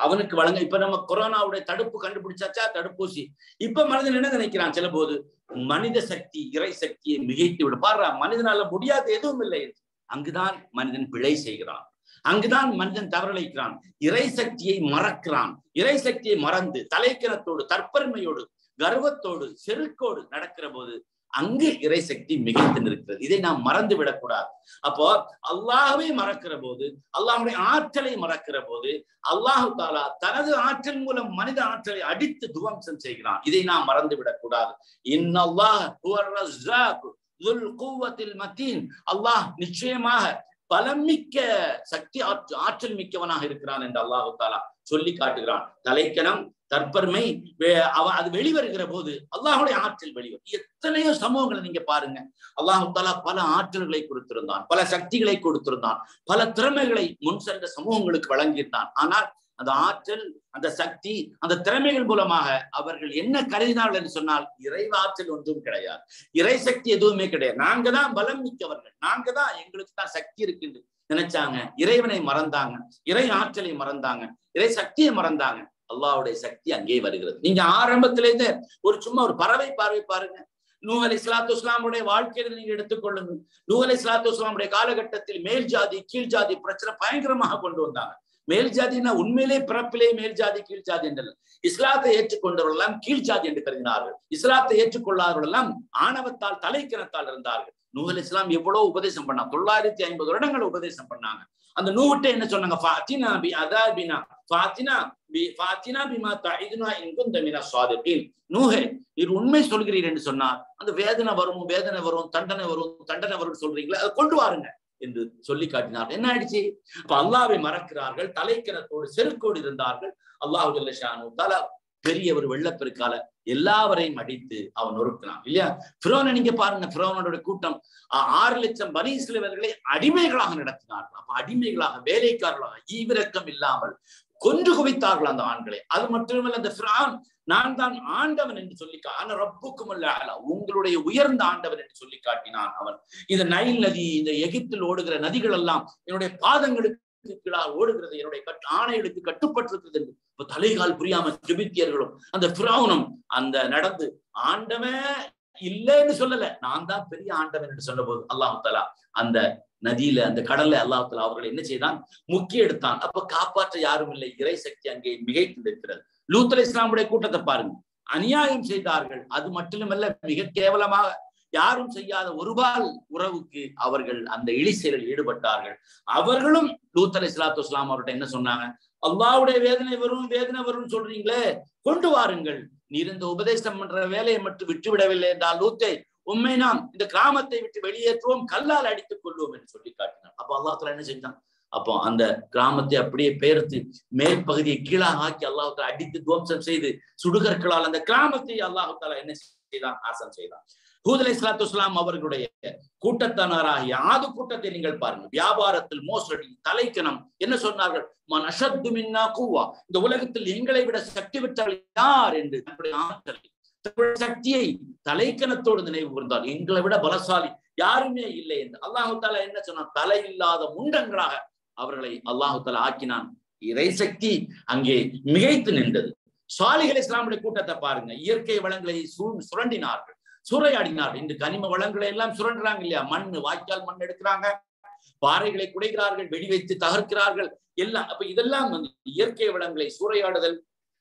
அவனுக்கு வழங்க இப்ப நம்ம கொரோனாவுடைய தடுப்பு கண்டுபிடிச்சாச்சா தடுப்பூசி இப்ப மனிதன் என்ன நினைக்கிறான் சில போது மனித சக்தி இறை சக்தியை மிகைத்து விடு பாடுறா மனிதனால முடியாத எதுவும் இல்லை அங்குதான் மனிதன் பிழை செய்கிறான் அங்குதான் மனிதன் தவறளிக்கிறான் இறை சக்தியை மறக்கிறான் இறை சக்தியை மறந்து தலைக்கிணத்தோடு தற்பெருமையோடு கர்வத்தோடு செருக்கோடு நடக்கிற போது அங்கு இறை சக்தி மிகைத்து நிற்கிறது இதை நாம் மறந்து விடக்கூடாது அப்போ அல்லாஹவே மறக்கிற போது அல்லாஹுடைய ஆற்றலை மறக்கிற போது அல்லாஹு தாலா தனது ஆற்றல் மூலம் மனித ஆற்றலை அடித்து துவம்சம் செய்கிறான் இதை நாம் மறந்து விடக்கூடாது மத்தீன் அல்லாஹ் நிச்சயமாக பலமிக்க சக்தி ஆற்றல் மிக்கவனாக இருக்கிறான் என்று அல்லாஹு தாலா சொல்லி காட்டுகிறான் தலைக்கணம் தற்பெருமை அவ அது வெளிவருகிற போது அல்லாஹுடைய ஆற்றல் வெளிவரும் எத்தனையோ சமூகங்களை நீங்க பாருங்க அல்லாஹு தாலா பல ஆற்றல்களை கொடுத்திருந்தான் பல சக்திகளை கொடுத்திருந்தான் பல திறமைகளை முன் சென்ற சமூகங்களுக்கு வழங்கியிருந்தான் ஆனால் அந்த ஆற்றல் அந்த சக்தி அந்த திறமைகள் மூலமாக அவர்கள் என்ன கருதினார்கள் என்று சொன்னால் இறைவாற்றல் ஒன்றும் கிடையாது இறை சக்தி எதுவுமே கிடையாது நாங்க தான் பலம் மிக்கவர்கள் நாங்க தான் எங்களுக்கு தான் சக்தி இருக்குன்னு நினைச்சாங்க இறைவனை மறந்தாங்க இறை ஆற்றலை மறந்தாங்க இறை சக்தியை மறந்தாங்க அல்லாவுடைய சக்தி அங்கே வருகிறது நீங்க ஆரம்பத்திலேருந்து ஒரு சும்மா ஒரு பறவை பார்வை பாருங்க நூ அலி இஸ்லாத்து இஸ்லாமுடைய வாழ்க்கையில நீங்க எடுத்துக்கொள்ளுங்க நூ அலி இஸ்லாத்து இஸ்லாமுடைய காலகட்டத்தில் மேல் ஜாதி கீழ் ஜாதி பிரச்சனை பயங்கரமாக கொண்டு வந்தாங்க மேல் ஜாதினா உண்மையிலே பிறப்பிலே மேல் ஜாதி கீழ் ஜாதி என்றல்ல இஸ்லாத்தை ஏற்றுக்கொண்டவர்கள் எல்லாம் கீழ் ஜாதி என்று கருதினார்கள் இஸ்லாத்தை ஏற்றுக்கொள்ளாதவர்கள் எல்லாம் ஆணவத்தால் தலைக்கிணத்தால் இருந்தார்கள் நூஹல் இஸ்லாம் எவ்வளவு உபதேசம் பண்ணாங்க தொள்ளாயிரத்தி ஐம்பது வருடங்கள் உபதேசம் பண்ணாங்க அந்த நூவிட்ட என்ன சொன்னாங்க ஃபாத்தினா பி அதாபினா ஃபாத்தினா பி ஃபாத்தினா பிமா தஇதுனா இன் குந்த மின ஸாதிகீன் நூஹே நீர் உண்மை சொல்கிறீர் என்று சொன்னார் அந்த வேதனை வரும் வேதனை வரும் தண்டனை வரும் தண்டனை வரும் சொல்றீங்களா அதை கொண்டு வாருங்க என்று சொல்லி காட்டினார் என்ன ஆயிடுச்சு அப்ப அல்லாவை மறக்கிறார்கள் தலைக்கிணத்தோடு செருக்கோடு இருந்தார்கள் அல்லாஹு ஜல்லஷானு தலா பெரிய ஒரு வெள்ளப்பெருக்கால எல்லாவரையும் அடித்து அவன் நொறுக்கினான் இல்லையா பிரோனை நீங்க பாருங்க பிரோனோட கூட்டம் ஆறு லட்சம் பனி இஸ்லேவர்களை அடிமைகளாக நடத்தினார்கள் அப்ப அடிமைகளாக வேலைக்காரர்களாக ஈவிரக்கம் இல்லாமல் கொன்று குவித்தார்கள் அந்த ஆண்களை அது மட்டுமல்ல அந்த பிரான் நான் தான் ஆண்டவன் என்று சொல்லி ஆன ரப்புக்கும் அல்ல உங்களுடைய உயர்ந்த ஆண்டவன் என்று சொல்லி காட்டினான் அவன் இந்த நைல் நதி இந்த எகிப்தில் ஓடுகிற நதிகள் எல்லாம் என்னுடைய பாதங்களுக்கு கீழாக ஓடுகிறது என்னுடைய கட் ஆணைகளுக்கு கட்டுப்பட்டிருக்கிறது என்று இப்ப தலைகால் புரியாம ஜெபித்தியர்களும் அந்த பிராவுனம் அந்த நடந்து ஆண்டவன் இல்லைன்னு சொல்லல நான் தான் பெரிய ஆண்டவன் என்று சொன்ன போது அல்லாஹு தலா அந்த நதியில அந்த கடல்ல அல்லாஹு தலா அவர்கள் என்ன செய்தான் முக்கிய எடுத்தான் அப்ப காப்பாற்ற யாரும் இல்லை இறை சக்தி அங்கே மிகைத்து நிற்கிறது லூத்தல் இஸ்லாமுடைய கூட்டத்தை பாருங்க அநியாயம் செய்தார்கள் அது மட்டுமல்ல மிக கேவலமாக யாரும் செய்யாத ஒருபால் உறவுக்கு அவர்கள் அந்த இழி செயலில் ஈடுபட்டார்கள் அவர்களும் லூத்தல் இஸ்லாத்து இஸ்லாம் அவர்கிட்ட என்ன சொன்னாங்க அல்லாவுடைய வேதனை வரும் வேதனை வரும் சொல்றீங்களே கொண்டு வாருங்கள் நீர் இந்த உபதேசம் பண்ற வேலையை மட்டும் விட்டுவிடவில்லை என்றால் லூத்தை உண்மை நாம் இந்த கிராமத்தை விட்டு வெளியேற்றுவோம் கல்லால் அடித்துக் கொள்வோம் என்று சொல்லி காட்டினார் அப்ப அல்லாத்துல என்ன செஞ்சான் அப்போ அந்த கிராமத்தை அப்படியே பெயர்த்து மேல் பகுதியை கீழாக ஆக்கி அல்லாஹால அடித்து துவம்சம் செய்து சுடுகற்களால் அந்த கிராமத்தை அல்லாஹால என்ன செய்தான் ஆசம் செய்தான் ஹூத் அலி இஸ்லாத்து இஸ்லாம் அவர்களுடைய கூட்டத்தானாராகிய ஆது கூட்டத்தை நீங்கள் பாருங்க வியாபாரத்தில் மோசடி தலைக்கணம் என்ன சொன்னார்கள் மன் அஷத்து மின்னா கூவா இந்த உலகத்தில் எங்களை விட சக்தி பெற்றவர்கள் யார் என்று தன்னுடைய ஆற்றலை தன்னுடைய சக்தியை தலைக்கணத்தோடு நினைவு கூர்ந்தார் எங்களை விட பலசாலி யாருமே இல்லை என்று அல்லாஹு தாலா என்ன சொன்னான் தலை இல்லாத முண்டங்களாக அவர்களை அல்லாஹு தாலா ஆக்கினான் இறை சக்தி அங்கே மிகைத்து நின்றது சாலிகள் இஸ்லாமுடைய கூட்டத்தை பாருங்க இயற்கை வளங்களை சுரண்டினார்கள் சூறையாடினார்கள் இன்று கனிம வளங்களை எல்லாம் சுரண்டுறாங்க இல்லையா மண் வாய்க்கால் மண் எடுக்கிறாங்க பாறைகளை குடைகிறார்கள் வெடி வைத்து தகர்க்கிறார்கள் எல்லாம் அப்ப இதெல்லாம் வந்து இயற்கை வளங்களை சூறையாடுதல்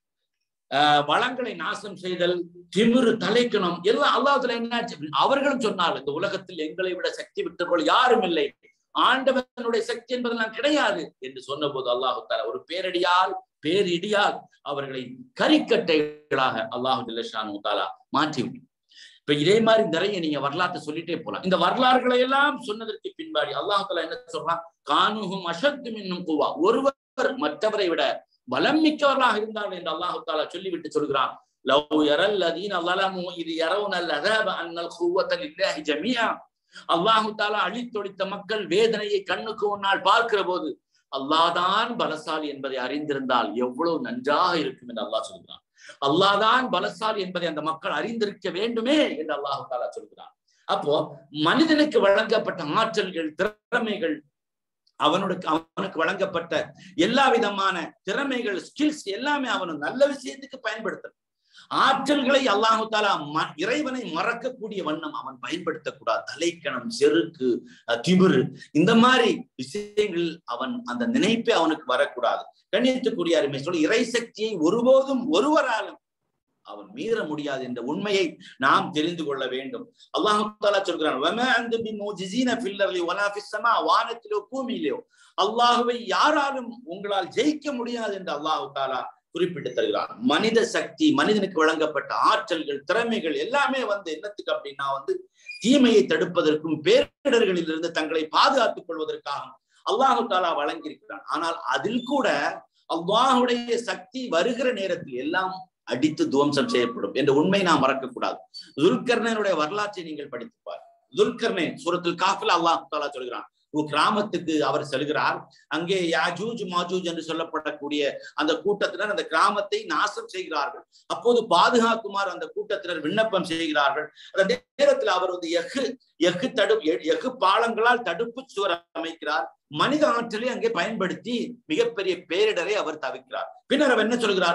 ஆஹ் வளங்களை நாசம் செய்தல் திமிரு தலைக்கணும் எல்லாம் அல்லாஹத்துல என்னாச்சு அவர்களும் சொன்னார்கள் இந்த உலகத்தில் எங்களை விட சக்தி விட்டவர்கள் யாரும் இல்லை ஆண்டவனுடைய சக்தி என்பதெல்லாம் கிடையாது என்று சொன்ன போது அல்லாஹு தாலா ஒரு பேரடியால் பேரிடியால் அவர்களை கரிக்கட்டைகளாக அல்லாஹு ஜல்லஷானு தாலா மாற்றி இப்ப இதே மாதிரி நிறைய நீங்க வரலாற்றை சொல்லிட்டே போலாம் இந்த வரலாறுகளை எல்லாம் சொன்னதற்கு பின்பாடி அல்லாஹு தாலா என்ன சொல்றான் கானுகும் அசத்து மின்னும் குவா ஒருவர் மற்றவரை விட பலம் மிக்கவர்களாக இருந்தார்கள் என்று அல்லாஹு தாலா சொல்லிவிட்டு சொல்கிறான் லவ் யரல் அதீன் அல்லலமு இது யரவுனல் அதாப அன்னல் குவத்தல் இல்லாஹி ஜமியா அல்லாஹு தாலா அழித்தொழித்த மக்கள் வேதனையை கண்ணுக்கு முன்னால் பார்க்கிற போது அல்லாதான் பலசாலி என்பதை அறிந்திருந்தால் எவ்வளவு நன்றாக இருக்கும் என்று அல்லாஹ் சொல்கிறான் அல்லாதான் பலசாலி என்பதை அந்த மக்கள் அறிந்திருக்க வேண்டுமே என்று அல்லாஹு தாலா சொல்கிறான் அப்போ மனிதனுக்கு வழங்கப்பட்ட ஆற்றல்கள் திறமைகள் அவனுக்கு அவனுக்கு வழங்கப்பட்ட எல்லா விதமான திறமைகள் ஸ்கில்ஸ் எல்லாமே அவனு நல்ல விஷயத்துக்கு பயன்படுத்தணும் ஆற்றல்களை அல்லாஹு தாலா இறைவனை மறக்கக்கூடிய வண்ணம் அவன் பயன்படுத்தக்கூடாது தலைக்கணம் செருக்கு திமிரு இந்த மாதிரி விஷயங்கள் அவன் அந்த நினைப்பே அவனுக்கு வரக்கூடாது கண்ணியத்துக்குரிய அருமை சொல்லி இறை சக்தியை ஒருபோதும் ஒருவராலும் அவன் மீற முடியாது என்ற உண்மையை நாம் தெரிந்து கொள்ள வேண்டும் அல்லாஹு தாலா சொல்கிறான் வானத்திலோ பூமியிலோ அல்லாஹுவை யாராலும் உங்களால் ஜெயிக்க முடியாது என்று அல்லாஹு தாலா குறிப்பிட்டு தருகிறார் மனித சக்தி மனிதனுக்கு வழங்கப்பட்ட ஆற்றல்கள் திறமைகள் எல்லாமே வந்து என்னத்துக்கு அப்படின்னா வந்து தீமையை தடுப்பதற்கும் பேரிடர்களில் இருந்து தங்களை பாதுகாத்துக் கொள்வதற்காக அல்லாஹு தாலா வழங்கியிருக்கிறான் ஆனால் அதில் கூட அல்லாஹுடைய சக்தி வருகிற நேரத்தில் எல்லாம் அடித்து துவம்சம் செய்யப்படும் என்ற உண்மை நாம் மறக்கக்கூடாது துல்கர்ணனுடைய வரலாற்றை நீங்கள் படித்துப்பார் துல்கர்ணே சூரத்தில் காஃபில் அல்லாஹு தாலா சொல்கிறான் ஒரு கிராமத்துக்கு அவர் செல்கிறார் அங்கே யாஜூஜ் மாஜூஜ் என்று சொல்லப்படக்கூடிய அந்த கூட்டத்தினர் அந்த கிராமத்தை நாசம் செய்கிறார்கள் அப்போது பாதுகாக்குமாறு அந்த கூட்டத்தினர் விண்ணப்பம் செய்கிறார்கள் அந்த நேரத்தில் அவர் வந்து எஃகு எஃகு தடு எஃகு பாலங்களால் தடுப்பு சுவர் அமைக்கிறார் மனித ஆற்றலை அங்கே பயன்படுத்தி மிகப்பெரிய பேரிடரை அவர் தவிக்கிறார் பின்னர் அவர் என்ன சொல்கிறார்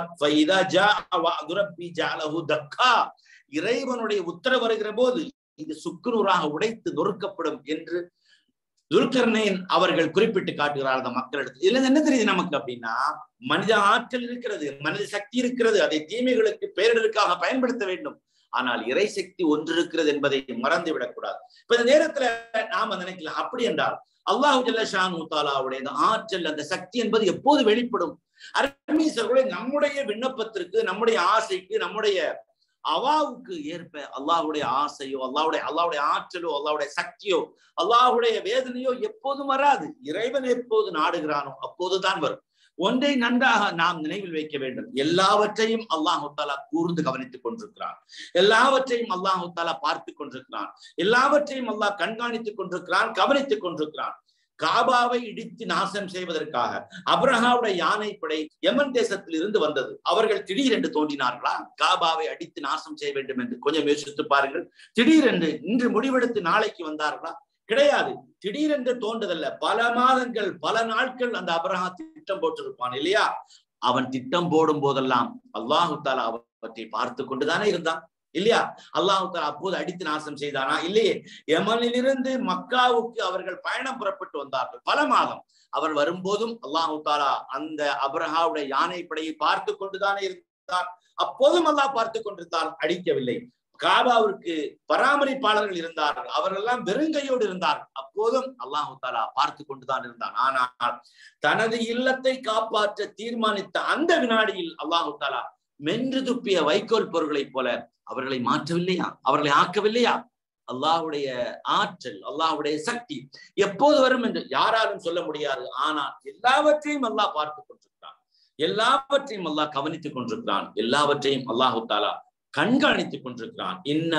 இறைவனுடைய உத்தரவு வருகிற போது இது சுக்குநூறாக உடைத்து நொறுக்கப்படும் என்று துல்கர்ணேன் அவர்கள் குறிப்பிட்டு காட்டுகிறார் அந்த மக்களிடத்தில் இதுல என்ன தெரியுது நமக்கு அப்படின்னா மனித ஆற்றல் இருக்கிறது மனித சக்தி இருக்கிறது அதை தீமைகளுக்கு பேரிடருக்காக பயன்படுத்த வேண்டும் ஆனால் இறை சக்தி ஒன்று இருக்கிறது என்பதை மறந்து விடக்கூடாது இப்ப இந்த நேரத்துல நாம நினைக்கலாம் அப்படி என்றால் அல்லாஹு ஜல்லஷான் தாலாவுடைய அந்த ஆற்றல் அந்த சக்தி என்பது எப்போது வெளிப்படும் அருமீசர்களே நம்முடைய விண்ணப்பத்திற்கு நம்முடைய ஆசைக்கு நம்முடைய அவாவுக்கு ஏற்ப அல்லாஹுடைய ஆசையோ அல்லாவுடைய அல்லாவுடைய ஆற்றலோ அல்லாவுடைய சக்தியோ அல்லாஹுடைய வேதனையோ எப்போதும் வராது இறைவன் எப்போது நாடுகிறானோ அப்போதுதான் வரும் ஒன்றை நன்றாக நாம் நினைவில் வைக்க வேண்டும் எல்லாவற்றையும் அல்லாஹு தாலா கூர்ந்து கவனித்துக் கொண்டிருக்கிறான் எல்லாவற்றையும் அல்லாஹு தாலா பார்த்து கொண்டிருக்கிறான் எல்லாவற்றையும் அல்லாஹ் கண்காணித்துக் கொண்டிருக்கிறான் கவனித்துக் கொண்டிருக்கிறான் காபாவை இடித்து நாசம் செய்வதற்காக அப்ரஹாவுடைய யானை படை யமன் தேசத்தில் இருந்து வந்தது அவர்கள் திடீரென்று தோன்றினார்களா காபாவை அடித்து நாசம் செய்ய வேண்டும் என்று கொஞ்சம் யோசித்து பாருங்கள் திடீரென்று இன்று முடிவெடுத்து நாளைக்கு வந்தார்களா கிடையாது திடீரென்று தோன்றதல்ல பல மாதங்கள் பல நாட்கள் அந்த அப்ரஹா திட்டம் போட்டிருப்பான் இல்லையா அவன் திட்டம் போடும் போதெல்லாம் அல்லாஹு தாலா அவற்றை பார்த்து கொண்டுதானே இருந்தான் இல்லையா அல்லாஹு தாலா அப்போது அடித்து நாசம் செய்தானா இல்லையே யமனிலிருந்து மக்காவுக்கு அவர்கள் பயணம் புறப்பட்டு வந்தார்கள் பல மாதம் அவர் வரும்போதும் அல்லாஹு தாலா அந்த அப்ரஹாவுடைய யானை படையை பார்த்து கொண்டுதானே இருந்தார் அப்போதும் அல்லாஹ் பார்த்து கொண்டிருந்தார் அடிக்கவில்லை காபாவிற்கு பராமரிப்பாளர்கள் இருந்தார்கள் அவர்கள் எல்லாம் வெறுங்கையோடு இருந்தார்கள் அப்போதும் அல்லாஹு தாலா பார்த்து கொண்டுதான் இருந்தான் ஆனால் தனது இல்லத்தை காப்பாற்ற தீர்மானித்த அந்த வினாடியில் அல்லாஹு தாலா மென்று துப்பிய வைக்கோல் பொருள்களைப் போல அவர்களை மாற்றவில்லையா அவர்களை ஆக்கவில்லையா அல்லாஹுடைய ஆற்றல் அல்லாஹுடைய சக்தி எப்போது வரும் என்று யாராலும் சொல்ல முடியாது ஆனால் எல்லாவற்றையும் அல்லாஹ் பார்த்து கொண்டிருக்கிறான் எல்லாவற்றையும் அல்லாஹ் கவனித்துக் கொண்டிருக்கிறான் எல்லாவற்றையும் அல்லாஹு தாலா கண்காணித்துக் கொண்டிருக்கிறான்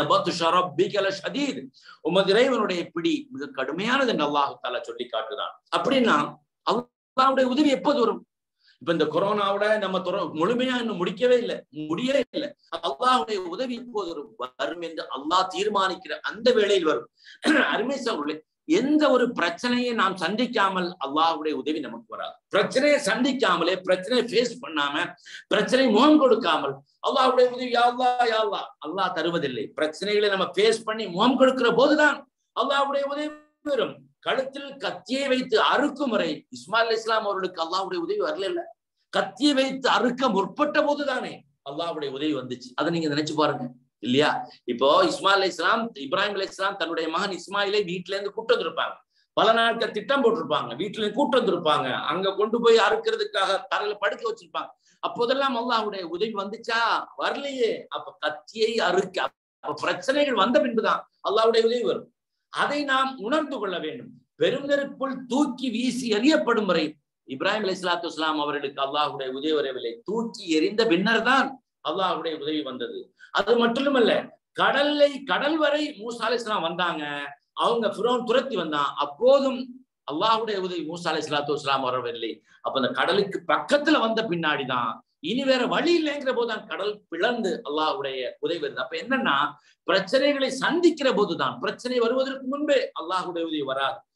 உமது இறைவனுடைய பிடி மிக கடுமையானது என்று அல்லாஹு தாலா சொல்லி காட்டுறான் அப்படின்னா அல்லாவுடைய உதவி எப்போது வரும் இப்ப இந்த கொரோனாவோட நம்ம முழுமையா இன்னும் முடிக்கவே இல்லை முடியவே இல்லை அல்லாஹுடைய உதவி எப்போது வரும் என்று அல்லாஹ் தீர்மானிக்கிற அந்த வேளையில் வரும் அருமை சகோதரர்களே எந்த ஒரு பிரச்சனையை நாம் சந்திக்காமல் அல்லாஹுடைய உதவி நமக்கு வராது பிரச்சனையை சந்திக்காமலே பிரச்சனையை ஃபேஸ் பண்ணாம பிரச்சனை முகம் கொடுக்காமல் அல்லாஹுடைய உதவி யாழ்லா யாழ்லா அல்லாஹ் தருவதில்லை பிரச்சனைகளை நம்ம ஃபேஸ் பண்ணி முகம் கொடுக்கிற போதுதான் அல்லாஹுடைய உதவி வரும் கழுத்தில் கத்தியை வைத்து அறுக்கும் வரை இஸ்மாயில் இஸ்லாம் அவர்களுக்கு அல்லாஹுடைய உதவி வரல இல்ல கத்தியை வைத்து அறுக்க முற்பட்ட போதுதானே அல்லாஹுடைய உதவி வந்துச்சு அதை நீங்க நினைச்சு பாருங்க இல்லையா இப்போ இஸ்மாயில் அலி இஸ்லாம் இப்ராஹிம் அலி இஸ்லாம் தன்னுடைய மகன் இஸ்மாயிலை வீட்டுல இருந்து கூட்டு வந்திருப்பாங்க பல நாட்கள் திட்டம் போட்டிருப்பாங்க வீட்டுல இருந்து கூட்டு வந்திருப்பாங்க அங்க கொண்டு போய் அறுக்கிறதுக்காக தரையில படுக்க வச்சிருப்பாங்க அப்போதெல்லாம் அல்லாஹுடைய உதவி வந்துச்சா வரலையே அப்ப கத்தியை அறுக்க அப்ப பிரச்சனைகள் வந்த பின்புதான் அல்லாஹுடைய உதவி வரும் அதை நாம் உணர்ந்து கொள்ள வேண்டும் பெருநெருப்புள் தூக்கி வீசி எறியப்படும் வரை இப்ராஹிம் அலி இஸ்லாத்து இஸ்லாம் அவர்களுக்கு அல்லாஹுடைய உதவி வரவில்லை தூக்கி எறிந்த பின்னர் தான் அல்லாஹுடைய உதவி வந்தது அது மட்டுமல்ல கடல்லை கடல் வரை மூசா அலி இஸ்லாம் வந்தாங்க அவங்க பிரோன் துரத்தி வந்தான் அப்போதும் அல்லாஹுடைய உதவி மூசா அலி இஸ்லாத்து இஸ்லாம் வரவில்லை அப்ப அந்த கடலுக்கு பக்கத்துல வந்த பின்னாடிதான் இனி வேற வழி இல்லைங்கிற போதுதான் கடல் பிளந்து அல்லாஹுடைய உதவி வருது அப்ப என்னன்னா பிரச்சனைகளை சந்திக்கிற போதுதான் பிரச்சனை வருவதற்கு முன்பே அல்லாஹுடைய உதவி வராது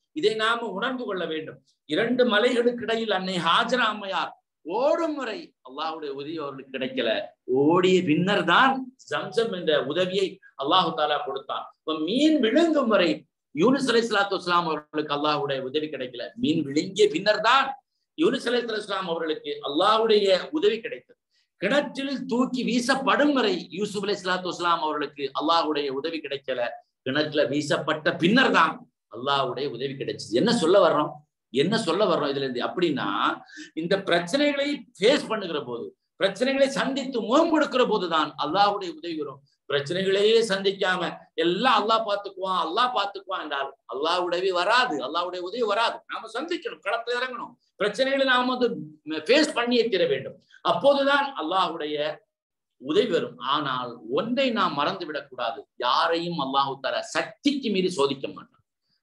இதை நாம உணர்ந்து கொள்ள வேண்டும் இரண்டு மலைகளுக்கு இடையில் அன்னை ஹாஜரா அம்மையார் ஓடும் முறை அல்லாஹுடைய உதவி அவர்களுக்கு கிடைக்கல ஓடிய பின்னர் தான் ஜம்சம் என்ற உதவியை அல்லாஹு தாலா கொடுத்தான் இப்ப மீன் விழுங்கும் வரை யூனுஸ் அலை சலாத்து வஸ்லாம் அவர்களுக்கு அல்லாஹுடைய உதவி கிடைக்கல மீன் விழுங்கிய பின்னர் தான் யூனுஸ் அலை இஸ்லாம் அவர்களுக்கு அல்லாஹுடைய உதவி கிடைத்தது கிணற்றில் தூக்கி வீசப்படும் வரை யூசுப் அலை சலாத்து வஸ்லாம் அவர்களுக்கு அல்லாஹுடைய உதவி கிடைக்கல கிணற்றுல வீசப்பட்ட பின்னர் தான் அல்லாஹுடைய உதவி கிடைச்சது என்ன சொல்ல வர்றோம் என்ன சொல்ல வர்றோம் இதுல இருந்து அப்படின்னா இந்த பிரச்சனைகளை ஃபேஸ் பண்ணுகிற போது பிரச்சனைகளை சந்தித்து முகம் கொடுக்கிற போதுதான் அல்லாஹுடைய உதவி வரும் பிரச்சனைகளையே சந்திக்காம எல்லாம் அல்லாஹ் பார்த்துக்குவான் அல்லாஹ் பார்த்துக்குவான் என்றால் அல்லாஹ் உதவி வராது அல்லாஹுடைய உதவி வராது நாம சந்திக்கணும் களத்துல இறங்கணும் பிரச்சனைகளை நாம வந்து ஃபேஸ் பண்ணியே தீர வேண்டும் அப்போதுதான் அல்லாஹுடைய உதவி வரும் ஆனால் ஒன்றை நாம் மறந்து விடக்கூடாது யாரையும் அல்லாஹு தர சக்திக்கு மீறி சோதிக்க மாட்டான்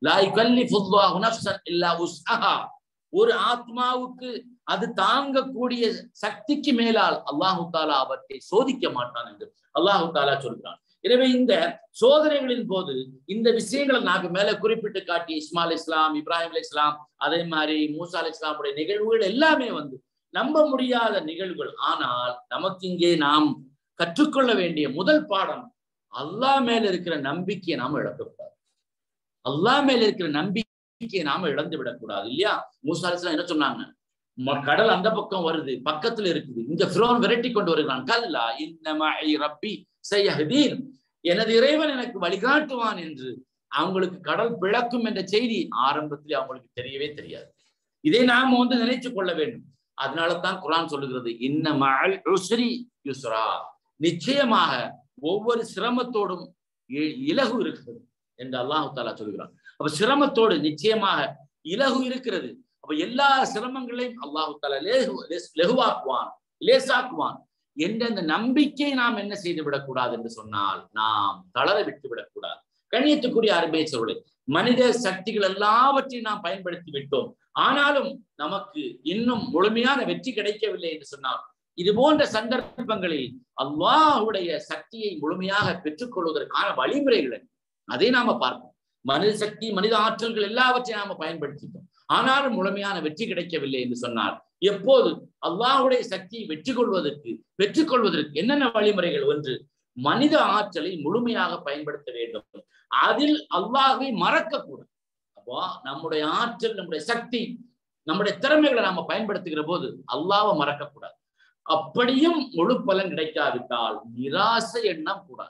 ஒரு ஆத்மாவுக்கு அது தாங்கக்கூடிய சக்திக்கு மேலால் அல்லாஹு தாலா அவற்றை சோதிக்க மாட்டான் என்று அல்லாஹு தாலா சொல்கிறான் எனவே இந்த சோதனைகளின் போது இந்த விஷயங்களை நாக்கு மேல குறிப்பிட்டு காட்டிய இஸ்மால் இஸ்லாம் இப்ராஹிம் அலி இஸ்லாம் அதே மாதிரி மூசா அலி இஸ்லாமுடைய நிகழ்வுகள் எல்லாமே வந்து நம்ப முடியாத நிகழ்வுகள் ஆனால் நமக்கு இங்கே நாம் கற்றுக்கொள்ள வேண்டிய முதல் பாடம் அல்லாஹ் மேல இருக்கிற நம்பிக்கையை நாம இழக்கக்கூடாது அல்லாஹ் மேல இருக்கிற நம்பிக்கையை நாம இழந்து விடக்கூடாது இல்லையா மூசா அலிஸ்லாம் என்ன சொன்னாங்க கடல் அந்த பக்கம் வருது பக்கத்துல இருக்குது இங்க ஃபிரோன் விரட்டி கொண்டு வருகிறான் கல்லா இன்னமா ரப்பி செய்யஹதீன் எனது இறைவன் எனக்கு வழிகாட்டுவான் என்று அவங்களுக்கு கடல் பிளக்கும் என்ற செய்தி ஆரம்பத்திலே அவங்களுக்கு தெரியவே தெரியாது இதை நாம வந்து நினைச்சு கொள்ள வேண்டும் அதனால தான் குரான் சொல்லுகிறது இன்னமல் யுஸ்ரா நிச்சயமாக ஒவ்வொரு சிரமத்தோடும் இலகு இருக்கிறது என்று அல்லாஹு தாலா சொல்கிறான் அப்ப சிரமத்தோடு நிச்சயமாக இலகு இருக்கிறது அப்ப எல்லா சிரமங்களையும் அல்லாஹு தாலா லெகுவாக்குவான் லேசாக்குவான் என்ற அந்த நம்பிக்கை நாம் என்ன செய்து விடக்கூடாது என்று சொன்னால் நாம் தளர விட்டு விடக்கூடாது கண்ணியத்துக்குரிய அருபேச்சவர்களே மனித சக்திகள் எல்லாவற்றையும் நாம் பயன்படுத்தி விட்டோம் ஆனாலும் நமக்கு இன்னும் முழுமையான வெற்றி கிடைக்கவில்லை என்று சொன்னால் இது போன்ற சந்தர்ப்பங்களில் அல்லாஹுடைய சக்தியை முழுமையாக பெற்றுக்கொள்வதற்கான வழிமுறைகள் அதை நாம பார்ப்போம் மனித சக்தி மனித ஆற்றல்கள் எல்லாவற்றையும் நாம பயன்படுத்திட்டோம் ஆனாலும் முழுமையான வெற்றி கிடைக்கவில்லை என்று சொன்னார் எப்போது அல்லாஹுடைய சக்தியை வெற்றி கொள்வதற்கு பெற்றுக்கொள்வதற்கு என்னென்ன வழிமுறைகள் ஒன்று மனித ஆற்றலை முழுமையாக பயன்படுத்த வேண்டும் அதில் அல்லாஹை மறக்க கூடாது அப்போ நம்முடைய ஆற்றல் நம்முடைய சக்தி நம்முடைய திறமைகளை நாம பயன்படுத்துகிற போது அல்லாவை மறக்கக்கூடாது அப்படியும் முழு பலன் கிடைக்காவிட்டால் நிராசை எண்ணம் கூடாது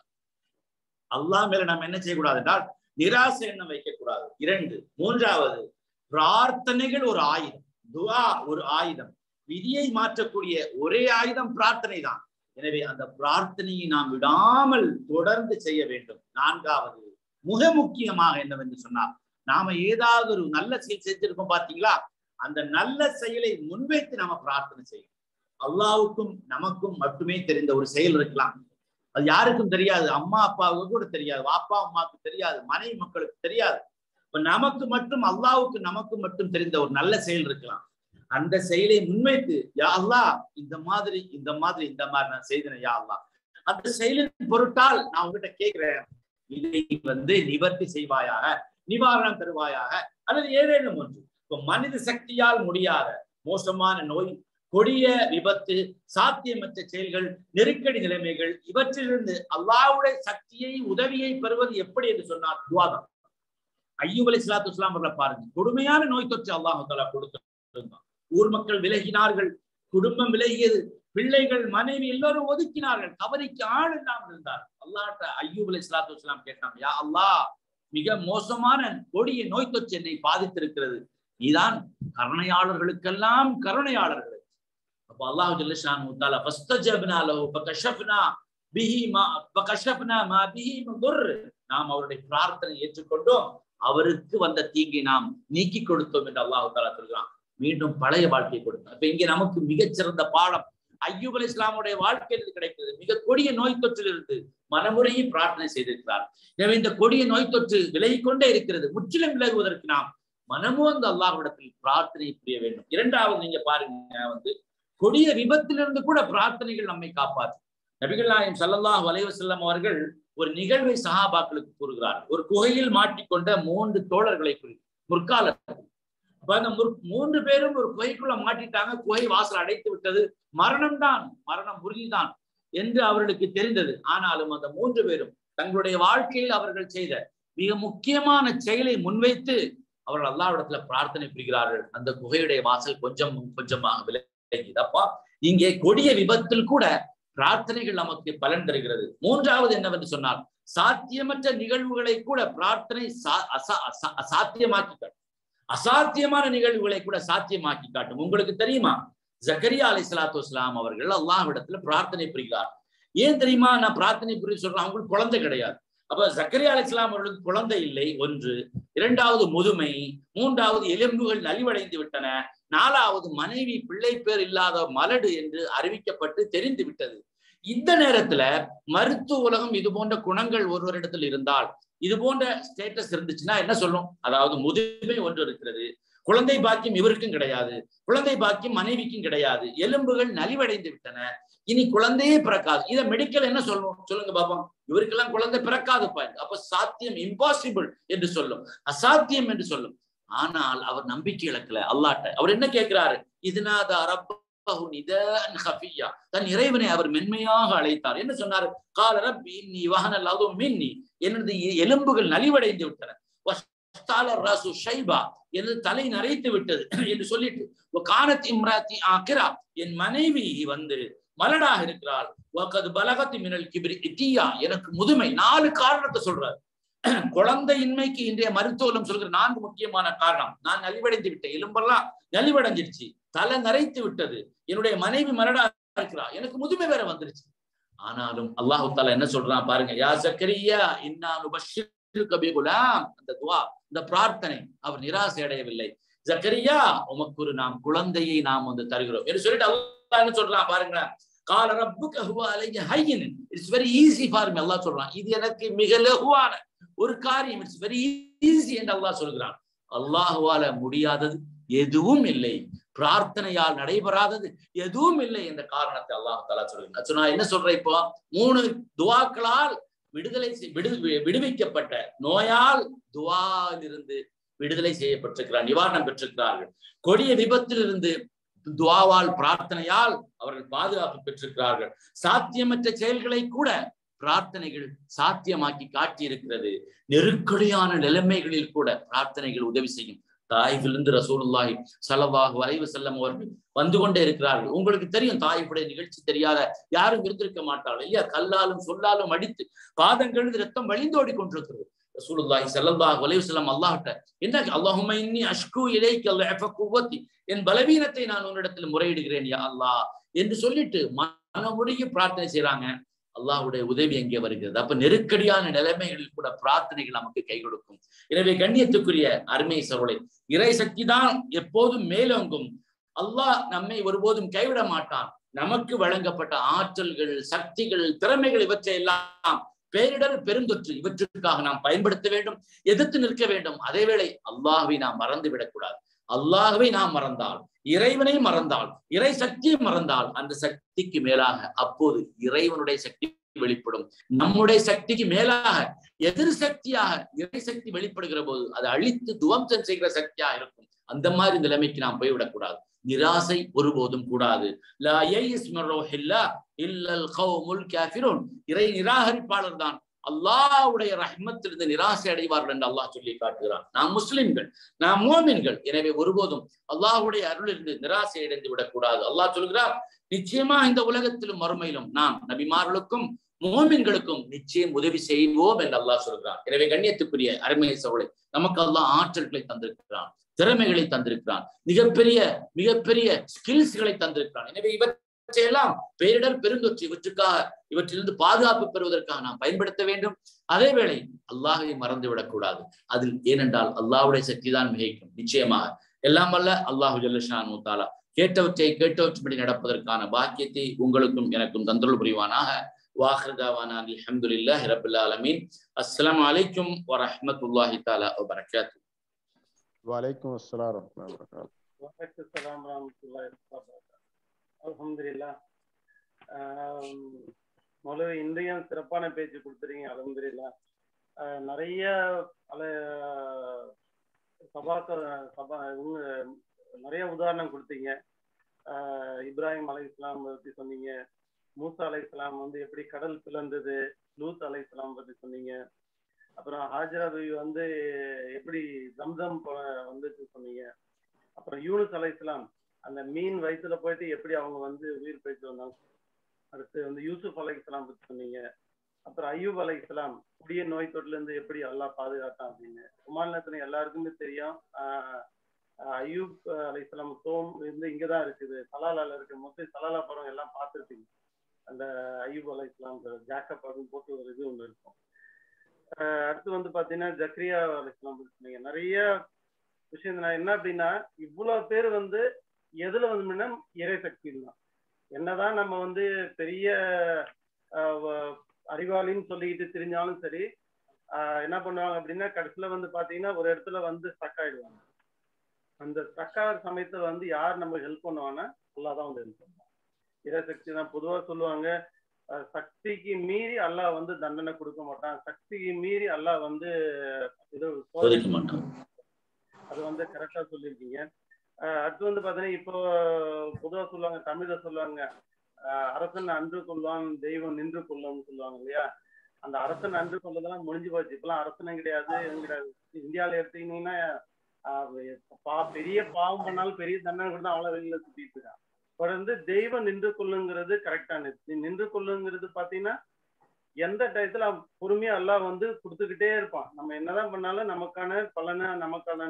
அல்லாஹ் மேல நம்ம என்ன செய்யக்கூடாது என்றால் நிராசை எண்ணம் வைக்கக்கூடாது இரண்டு மூன்றாவது பிரார்த்தனைகள் ஒரு ஆயுதம் துவா ஒரு ஆயுதம் விதியை மாற்றக்கூடிய ஒரே ஆயுதம் பிரார்த்தனை தான் எனவே அந்த பிரார்த்தனையை நாம் விடாமல் தொடர்ந்து செய்ய வேண்டும் நான்காவது மிக முக்கியமாக என்னவென்று சொன்னால் நாம ஏதாவது ஒரு நல்ல செயல் செஞ்சிருக்கோம் பாத்தீங்களா அந்த நல்ல செயலை முன்வைத்து நாம பிரார்த்தனை செய்யணும் அல்லாவுக்கும் நமக்கும் மட்டுமே தெரிந்த ஒரு செயல் இருக்கலாம் அது யாருக்கும் தெரியாது அம்மா அப்பாவுக்கு கூட தெரியாது அப்பா அம்மாவுக்கு தெரியாது மனைவி மக்களுக்கு தெரியாது இப்ப நமக்கு மட்டும் அல்லாவுக்கு நமக்கு மட்டும் தெரிந்த ஒரு நல்ல செயல் இருக்கலாம் அந்த செயலை முன்வைத்து யா அல்லா இந்த மாதிரி இந்த மாதிரி இந்த மாதிரி நான் செய்தேன் யா அல்லா அந்த செயலின் பொருட்டால் நான் உங்ககிட்ட கேட்கிறேன் இதை வந்து நிவர்த்தி செய்வாயாக நிவாரணம் தருவாயாக அல்லது ஏதேனும் ஒன்று இப்ப மனித சக்தியால் முடியாத மோசமான நோய் கொடிய விபத்து சாத்தியமற்ற செயல்கள் நெருக்கடி நிலைமைகள் இவற்றிலிருந்து அல்லாவுடைய சக்தியை உதவியை பெறுவது எப்படி என்று சொன்னார் துவாதம் ஐயூப் அலி சலாத்து இஸ்லாம் அவர்களை பாருங்க கொடுமையான நோய் தொற்று அல்லாஹு தாலா கொடுத்திருந்தான் ஊர் மக்கள் விலகினார்கள் குடும்பம் விலகியது பிள்ளைகள் மனைவி எல்லோரும் ஒதுக்கினார்கள் கவனிக்கு ஆள் இல்லாமல் இருந்தார் அல்லாட்ட ஐயூப் அலி சலாத்து இஸ்லாம் கேட்டாங்க யா அல்லாஹ் மிக மோசமான கொடிய நோய் தொற்று என்னை பாதித்திருக்கிறது நீதான் கருணையாளர்களுக்கெல்லாம் கருணையாளர்கள் அப்ப அல்லாஹ் ஜல்லஷானு தஆலா ஃபஸ்தஜப்னா லஹு ஃபகஷஃப்னா பிஹி மா ஃபகஷஃப்னா மா பிஹி மின் துர் நாம் அவருடைய பிரார்த்தனை ஏற்றுக்கொண்டோம் அவருக்கு வந்த தீங்கை நாம் நீக்கி கொடுத்தோம் என்று அல்லாஹ் தஆலா சொல்கிறான் மீண்டும் பழைய வாழ்க்கை கொடுத்தார் இப்ப இங்கே நமக்கு மிகச்சிறந்த பாடம் ஐயூப் அலி இஸ்லாமுடைய வாழ்க்கையில் கிடைக்கிறது மிக கொடிய நோய் தொற்றிலிருந்து மனமுறையை பிரார்த்தனை செய்திருக்கிறார் எனவே இந்த கொடிய நோய் தொற்று விலகிக் கொண்டே இருக்கிறது முற்றிலும் விலகுவதற்கு நாம் மனமும் அந்த அல்லாஹ்விடத்தில் பிரார்த்தனை புரிய வேண்டும் இரண்டாவது நீங்க பாருங்க வந்து கொடிய விபத்திலிருந்து கூட பிரார்த்தனைகள் நம்மை காப்பாற்றும் நபிகள் நாயம் சல்லல்லாஹ் வலைவசல்லம் அவர்கள் ஒரு நிகழ்வை சஹாபாக்களுக்கு கூறுகிறார் ஒரு குகையில் மாட்டிக்கொண்ட மூன்று தோழர்களை குறி முற்காலத்தில் அப்ப அந்த முற்- மூன்று பேரும் ஒரு குகைக்குள்ள மாட்டிட்டாங்க குகை வாசல் அடைத்து விட்டது மரணம் தான் மரணம் உறுதிதான் என்று அவர்களுக்கு தெரிந்தது ஆனாலும் அந்த மூன்று பேரும் தங்களுடைய வாழ்க்கையில் அவர்கள் செய்த மிக முக்கியமான செயலை முன்வைத்து அவர்கள் அல்லாவிடத்துல பிரார்த்தனை புரிகிறார்கள் அந்த குகையுடைய வாசல் கொஞ்சம் கொஞ்சமாக விலகிதப்பா இங்கே கொடிய விபத்தில் கூட பிரார்த்தனைகள் நமக்கு பலன் தருகிறது மூன்றாவது என்னவென்று சொன்னால் சாத்தியமற்ற நிகழ்வுகளை கூட பிரார்த்தனை சா- அசா- அசா- அசாத்தியமாக்கி காட்டும் அசாத்தியமான நிகழ்வுகளை கூட சாத்தியமாக்கி காட்டும் உங்களுக்கு தெரியுமா ஜக்கரியா அலை சலாத்து வஸ்லாம் அவர்கள் அல்லாஹ்விடத்துல பிரார்த்தனை புரிகிறார் ஏன் தெரியுமா நான் பிரார்த்தனை புரிய சொல்றேன் அவங்களுக்கு குழந்தை கிடையாது அப்ப ஜக்கரியா அலை இஸ்லாம் அவர்களுக்கு குழந்தை இல்லை ஒன்று இரண்டாவது முதுமை மூன்றாவது எலும்புகள் நலிவடைந்து விட்டன நாலாவது மனைவி பிள்ளை பேர் இல்லாத மலடு என்று அறிவிக்கப்பட்டு தெரிந்து விட்டது இந்த நேரத்துல மருத்துவ உலகம் இது போன்ற குணங்கள் ஒருவரிடத்தில் இருந்தால் இது போன்ற ஸ்டேட்டஸ் இருந்துச்சுன்னா என்ன சொல்லும் அதாவது முதுமை ஒன்று இருக்கிறது குழந்தை பாக்கியம் இவருக்கும் கிடையாது குழந்தை பாக்கியம் மனைவிக்கும் கிடையாது எலும்புகள் நலிவடைந்து விட்டன இனி குழந்தையே பிறக்காது இதை மெடிக்கல் என்ன சொல்லும் சொல்லுங்க பாப்போம் இவருக்கெல்லாம் குழந்தை பிறக்காதுப்பா அப்ப சாத்தியம் இம்பாசிபிள் என்று சொல்லும் அசாத்தியம் என்று சொல்லும் ஆனால் அவர் நம்பிக்கை இழக்கல அல்லாட்ட அவர் என்ன கேட்கிறாரு இதுனாதா ரப்பஹு நிதான் ஹஃபியா தன் இறைவனை அவர் மென்மையாக அழைத்தார் என்ன சொன்னார் கால ரப்பி இன்னி வஹனல் அது மின்னி எனது எலும்புகள் நலிவடைந்து விட்டன வஸ்தால ராசு ஷைபா எனது தலை நரைத்து விட்டது என்று சொல்லிட்டு கானத் இம்ராத்தி ஆக்கிரா என் மனைவி வந்து மலடாக இருக்கிறாள் வகது பலகத்தி மினல் கிபிரி இட்டியா எனக்கு முதுமை நாலு காரணத்தை சொல்றாரு குழந்தையின்மைக்கு இன்றைய மருத்துவம் சொல்கிற நான்கு முக்கியமான காரணம் நான் நலிவடைந்து விட்டேன் எலும்பெல்லாம் நலிவடைஞ்சிருச்சு தலை நரைத்து விட்டது என்னுடைய மனைவி மலடா இருக்கிறா எனக்கு முதுமை வேற வந்துருச்சு ஆனாலும் அல்லாஹு தாலா என்ன சொல்றான் பாருங்க யா சக்கரியா இன்னானு கபிகுலாம் அந்த துவா இந்த பிரார்த்தனை அவர் நிராசை அடையவில்லை ஜக்கரியா உமக்கு ஒரு நாம் குழந்தையை நாம் வந்து தருகிறோம் என்று சொல்லிட்டு அல்லாஹ் என்ன சொல்றான் பாருங்க கால ரப்புக ஹுவ அலைய ஹையின் it's very easy for me அல்லாஹ் சொல்றான் இது எனக்கு மிக லகுவான ஒரு காரியம் இட்ஸ் வெரி ஈஸி என்று அல்லாஹ் சொல்கிறான் அல்லாஹுவால முடியாதது எதுவும் இல்லை பிரார்த்தனையால் நடைபெறாதது எதுவும் இல்லை என்ற காரணத்தை அல்லாஹ் தலா சொல்கிறான் சொன்னா என்ன சொல்றேன் இப்போ மூணு துவாக்களால் விடுதலை விடு விடுவிக்கப்பட்ட நோயால் துவாலிருந்து விடுதலை செய்யப்பட்டிருக்கிறார் நிவாரணம் பெற்றிருக்கிறார்கள் கொடிய விபத்திலிருந்து துவாவால் பிரார்த்தனையால் அவர்கள் பாதுகாப்பு பெற்றிருக்கிறார்கள் சாத்தியமற்ற செயல்களை கூட பிரார்த்தனைகள் சாத்தியமாக்கி காட்டியிருக்கிறது நெருக்கடியான நிலைமைகளில் கூட பிரார்த்தனைகள் உதவி செய்யும் தாய்விலிருந்து ரசூலுல்லாஹி சலவாஹு அலைவு செல்லம் அவர்கள் வந்து கொண்டே இருக்கிறார்கள் உங்களுக்கு தெரியும் தாயிப்புடைய நிகழ்ச்சி தெரியாத யாரும் இருந்திருக்க மாட்டார்கள் இல்லையா கல்லாலும் சொல்லாலும் அடித்து பாதங்கள் ரத்தம் வழிந்தோடி கொண்டிருக்கிறது ரசூலுல்லாஹி ஸல்லல்லாஹு அலைஹி வஸல்லம் அல்லாஹ்ட்ட என்ன அல்லாஹும்ம இன்னி அஷ்கு இலைக்க ضعف குவத்தி என் பலவீனத்தை நான் உன்னிடத்தில் முறையிடுகிறேன் யா அல்லாஹ் என்று சொல்லிட்டு மனமுடிய பிரார்த்தனை செய்றாங்க அல்லாஹ்வுடைய உதவி எங்கே வருகிறது அப்ப நெருக்கடியான நிலைமைகளில் கூட பிரார்த்தனைகள் நமக்கு கை கொடுக்கும் எனவே கண்ணியத்துக்குரிய அருமை சவளை இறை சக்தி தான் எப்போதும் மேலோங்கும் அல்லாஹ் நம்மை ஒருபோதும் கைவிட மாட்டான் நமக்கு வழங்கப்பட்ட ஆற்றல்கள் சக்திகள் திறமைகள் இவற்றை எல்லாம் பேரிடர் பெருந்தொற்று இவற்றுக்காக நாம் பயன்படுத்த வேண்டும் எதிர்த்து நிற்க வேண்டும் அதேவேளை அல்லாஹுவை நாம் மறந்து விடக்கூடாது அல்லாஹுவை நாம் மறந்தால் இறைவனை மறந்தால் இறை சக்தியை மறந்தால் அந்த சக்திக்கு மேலாக அப்போது இறைவனுடைய சக்தி வெளிப்படும் நம்முடைய சக்திக்கு மேலாக எதிர் சக்தியாக இறை சக்தி வெளிப்படுகிற போது அதை அழித்து துவம்சம் செய்கிற சக்தியா இருக்கும் அந்த மாதிரி நிலைமைக்கு நாம் போய்விடக்கூடாது நிராசை ஒருபோதும் கூடாது இறை நிராகரிப்பாளர் தான் அல்லாவுடைய ரஹ்மத்திலிருந்து நிராசை அடைவார்கள் என்று அல்லாஹ் சொல்லி காட்டுகிறான் நாம் முஸ்லிம்கள் நாம் மோமின்கள் எனவே ஒருபோதும் அல்லாஹுடைய அருளிலிருந்து நிராசை அடைந்து விடக்கூடாது அல்லாஹ் சொல்கிறார் நிச்சயமா இந்த உலகத்திலும் மறுமையிலும் நாம் நபிமார்களுக்கும் மோமின்களுக்கும் நிச்சயம் உதவி செய்வோம் என்று அல்லாஹ் சொல்கிறான் எனவே கண்ணியத்துக்குரிய அருமை சோழை நமக்கு அல்லாஹ் ஆற்றல்களை தந்திருக்கிறான் திறமைகளை தந்திருக்கிறான் மிகப்பெரிய மிகப்பெரிய ஸ்கில்ஸ்களை தந்திருக்கிறான் எனவே இவற்றையெல்லாம் பேரிடர் பெருந்தொற்று இவற்றுக்காக இவற்றிலிருந்து பாதுகாப்பு பெறுவதற்காக நாம் பயன்படுத்த வேண்டும் அதே வேளை அல்லாஹை மறந்து விடக்கூடாது அதில் ஏனென்றால் அல்லாஹுடைய சக்தி தான் மிகைக்கும் நிச்சயமாக எல்லாம் வல்ல அல்லாஹு ஜல்லஷான் தாலா கேட்டவற்றை கேட்டவற்றுப்படி நடப்பதற்கான பாக்கியத்தை உங்களுக்கும் எனக்கும் தந்தொருள் புரிவானாக வாஹர்தாவானா அல்ஹம்துலில்லாஹி ரப்பில் ஆலமீன் அஸ்ஸலாமு அலைக்கும் வரஹ்மத்துல்லாஹி தஆலா வபரகாத்துஹு وعليكم السلام ورحمة الله وبركاته வணக்கம் சலாம் ரஹமத்துல்லாஹி அல்ஹம்துலில்லா முதல்ல இன்றையும் சிறப்பான பேச்சு கொடுத்துறீங்க அலமதுல்லா நிறைய பல சபாக்க சபா இவங்க நிறைய உதாரணம் கொடுத்தீங்க ஆஹ் இப்ராஹிம் அலை இஸ்லாம் பத்தி சொன்னீங்க மூசா அலை இஸ்லாம் வந்து எப்படி கடல் பிளந்தது லூத் அலை இஸ்லாம் பத்தி சொன்னீங்க அப்புறம் ஹாஜரா பிவி வந்து எப்படி ஜம்சம் ப- வந்துச்சு சொன்னீங்க அப்புறம் யூனுஸ் அலை இஸ்லாம் அந்த மீன் வயிற்றுல போயிட்டு எப்படி அவங்க வந்து உயிர் போயிட்டு வந்தாங்க அடுத்து வந்து யூசுப் அலை இஸ்லாம் பத்தி சொன்னீங்க அப்புறம் ஐயூப் அலை இஸ்லாம் கொடிய நோய் தொற்றுல இருந்து எப்படி அல்லாஹ் பாதுகாத்தான் அப்படின்னு குமாரநத்தனை எல்லாருக்குமே தெரியும் ஆஹ் ஆஹ் ஐயூப் அலை இஸ்லாம் தோம் இருந்து இங்கதான் இருக்குது சலாலால இருக்கு மொத்தம் சலாலா படம் எல்லாம் பார்த்துருப்பீங்க அந்த ஐயூப் அலை இஸ்லாம் ஜாக்கப் அப்படின்னு போட்டு ஒரு இது ஒன்று இருக்கும் ஆஹ் அடுத்து வந்து பாத்தீங்கன்னா ஜக்ரியா அலை இஸ்லாம் பத்தி சொன்னீங்க நிறைய விஷயம் நான் என்ன அப்படின்னா இவ்வளவு பேர் வந்து எதுல வந்து இறை சக்தி தான் என்னதான் நம்ம வந்து பெரிய ஆஹ் வ- அறிவாளின்னு சொல்லிக்கிட்டு தெரிஞ்சாலும் சரி ஆஹ் என்ன பண்ணுவாங்க அப்படின்னா கடைசியில வந்து பாத்தீங்கன்னா ஒரு இடத்துல வந்து ஸ்டக் ஆயிடுவாங்க அந்த ஸ்டக் ஆகிற சமயத்துல வந்து யார் நம்ம ஹெல்ப் பண்ணுவாங்கன்னா அல்லாஹ் தான் வந்து ஹெல்ப் பண்ணுவாங்க இறைசக்தி தான் பொதுவா சொல்லுவாங்க ஆஹ் சக்திக்கு மீறி அல்லாஹ் வந்து தண்டனை கொடுக்க மாட்டான் சக்திக்கு மீறி அல்லாஹ் வந்து இது சோதிக்க மாட்டோம் அது வந்து கரெக்டா சொல்லியிருக்கீங்க ஆஹ் அடுத்து வந்து பாத்தீங்கன்னா இப்போ பொதுவா சொல்லுவாங்க தமிழ்ல சொல்லுவாங்க ஆஹ் அரசன் அன்று கொள்வான் தெய்வம் நின்று கொள்ளும்னு சொல்லுவாங்க இல்லையா அந்த அரசன் அன்று கொள்ளதெல்லாம் முடிஞ்சு போச்சு இப்பெல்லாம் அரசனும் கிடையாது எதுவும் கிடையாது இந்தியாவில எடுத்தீங்கன்னா ஆஹ் பா- பெரிய பாவம் பண்ணாலும் பெரிய தண்டனை கொடுத்தா அவ்வளவு வெளியில சுத்திட்டு இருக்கான் இப்ப வந்து தெய்வம் நின்று கொள்ளுங்கிறது கரெக்டானது நின்று கொள்ளுங்கிறது பாத்தீங்கன்னா எந்த டயத்துல அவன் பொறுமையா எல்லாம் வந்து கொடுத்துக்கிட்டே இருப்பான் நம்ம என்னதான் பண்ணாலும் நமக்கான பலனை நமக்கான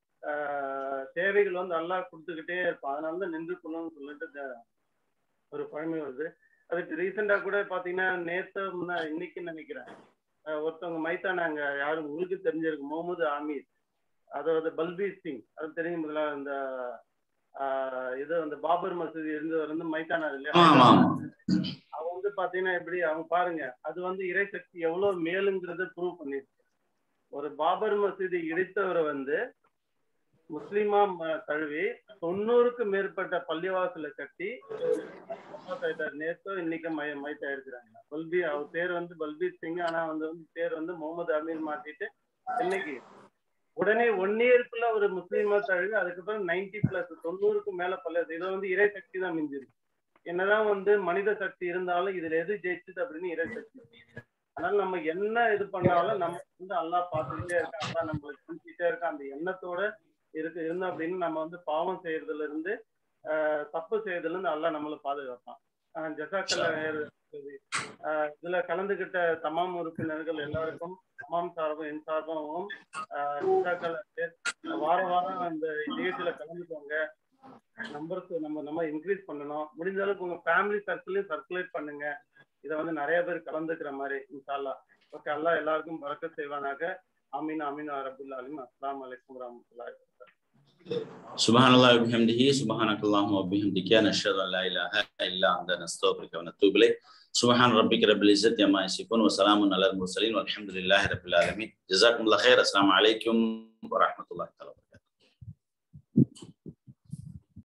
ஆஹ், தேவைகள் வந்து அல்லாஹ் கொடுத்துக்கிட்டே இருப்பான் அதனால தான் நின்று கொள்ளும்னு சொல்லிட்டு இந்த ஒரு பழமை வருது அதுக்கு ரீசெண்டா கூட பாத்தீங்கன்னா நேத்து முன்ன இன்னைக்கு நினைக்கிறேன் ஆஹ், ஒருத்தவங்க மைத்தானாங்க யாரும் உங்களுக்கு தெரிஞ்சிருக்கு முகமது ஆமீர் அதாவது பல்பீர் சிங் அது தெரியும் முதல்ல அந்த ஆஹ், இது அந்த பாபர் மசூதி இருந்தவர் வந்து மைத்தானார் இல்லையா ஆமா அவங்க வந்து பாத்தீங்கன்னா எப்படி அவங்க பாருங்க அது வந்து இறைசக்தி எவ்வளவு மேலுங்கிறத ப்ரூவ் பண்ணிருக்கு ஒரு பாபர் மசூதி இடித்தவரை வந்து முஸ்லிமா ம- தழுவி தொண்ணூறுக்கு மேற்பட்ட பள்ளிவாசலை கட்டி நேத்தோ இன்னைக்கு மை மைத்தா இருக்கிறாங்க பல்பி அவர் பேர் வந்து பல்பீர் சிங் ஆனா வந்து வந்து பேர் வந்து முகமது அமீர் மாத்திட்டு இன்னைக்கு உடனே ஒன் இயருக்குள்ள ஒரு முஸ்லீமா தழுவி அதுக்கப்புறம் நைன்டி பிளஸ் தொண்ணூறுக்கு மேல பல்ல இதை வந்து இறை சக்தி தான் மிஞ்சிருக்கு என்னதான் வந்து மனித சக்தி இருந்தாலும் இதுல எது ஜெயிச்சது அப்படின்னு இறை சக்தி அதனால நம்ம என்ன இது பண்ணாலும் நம்ம வந்து அல்லாஹ் பார்த்துக்கிட்டே இருக்கான் அல்லாஹ் நம்மளுக்கு புரிஞ்சுக்கிட்டே இருக்கான் அந்த எண்ணத்தோட இருக்கு இருந்தோம் அப்படின்னு நம்ம வந்து பாவம் செய்யறதுல இருந்து ஆஹ் தப்பு செய்யறதுல இருந்து அல்லாஹ் நம்மளை பாதுகாப்பான் ஆஹ் ஜசாக்கல்ல ஆஹ் இதுல கலந்துகிட்ட தமாம் உறுப்பினர்கள் எல்லாருக்கும் தமாம் சார்பும் என் சார்பாகவும் ஆஹ் ஜசாக்கல்ல வார வாரம் அந்த நிகழ்ச்சியில கலந்துக்கோங்க நம்பர்ஸ் நம்ம நம்ம இன்க்ரீஸ் பண்ணணும் முடிஞ்ச அளவுக்கு உங்க ஃபேமிலி சர்க்கிளையும் சர்க்குலேட் பண்ணுங்க இதை வந்து நிறைய பேர் கலந்துக்கிற மாதிரி இன்ஷால்லா ஓகே அல்லாஹ் எல்லாருக்கும் பறக்க செய்வானாக ஆமீன் ஆமீன் ரபுல்லா அலிம் அஸ்லாம் வலைக்கம் வரமத்துல்லாஹி سبحان الله وبحمده سبحانك اللهم وبحمدك نشهد ان لا اله الا انت نستغفرك ونتوب اليك سبحان ربك رب العزه عما يصفون وسلام على المرسلين والحمد لله رب العالمين جزاكم الله خير السلام عليكم ورحمه الله تعالى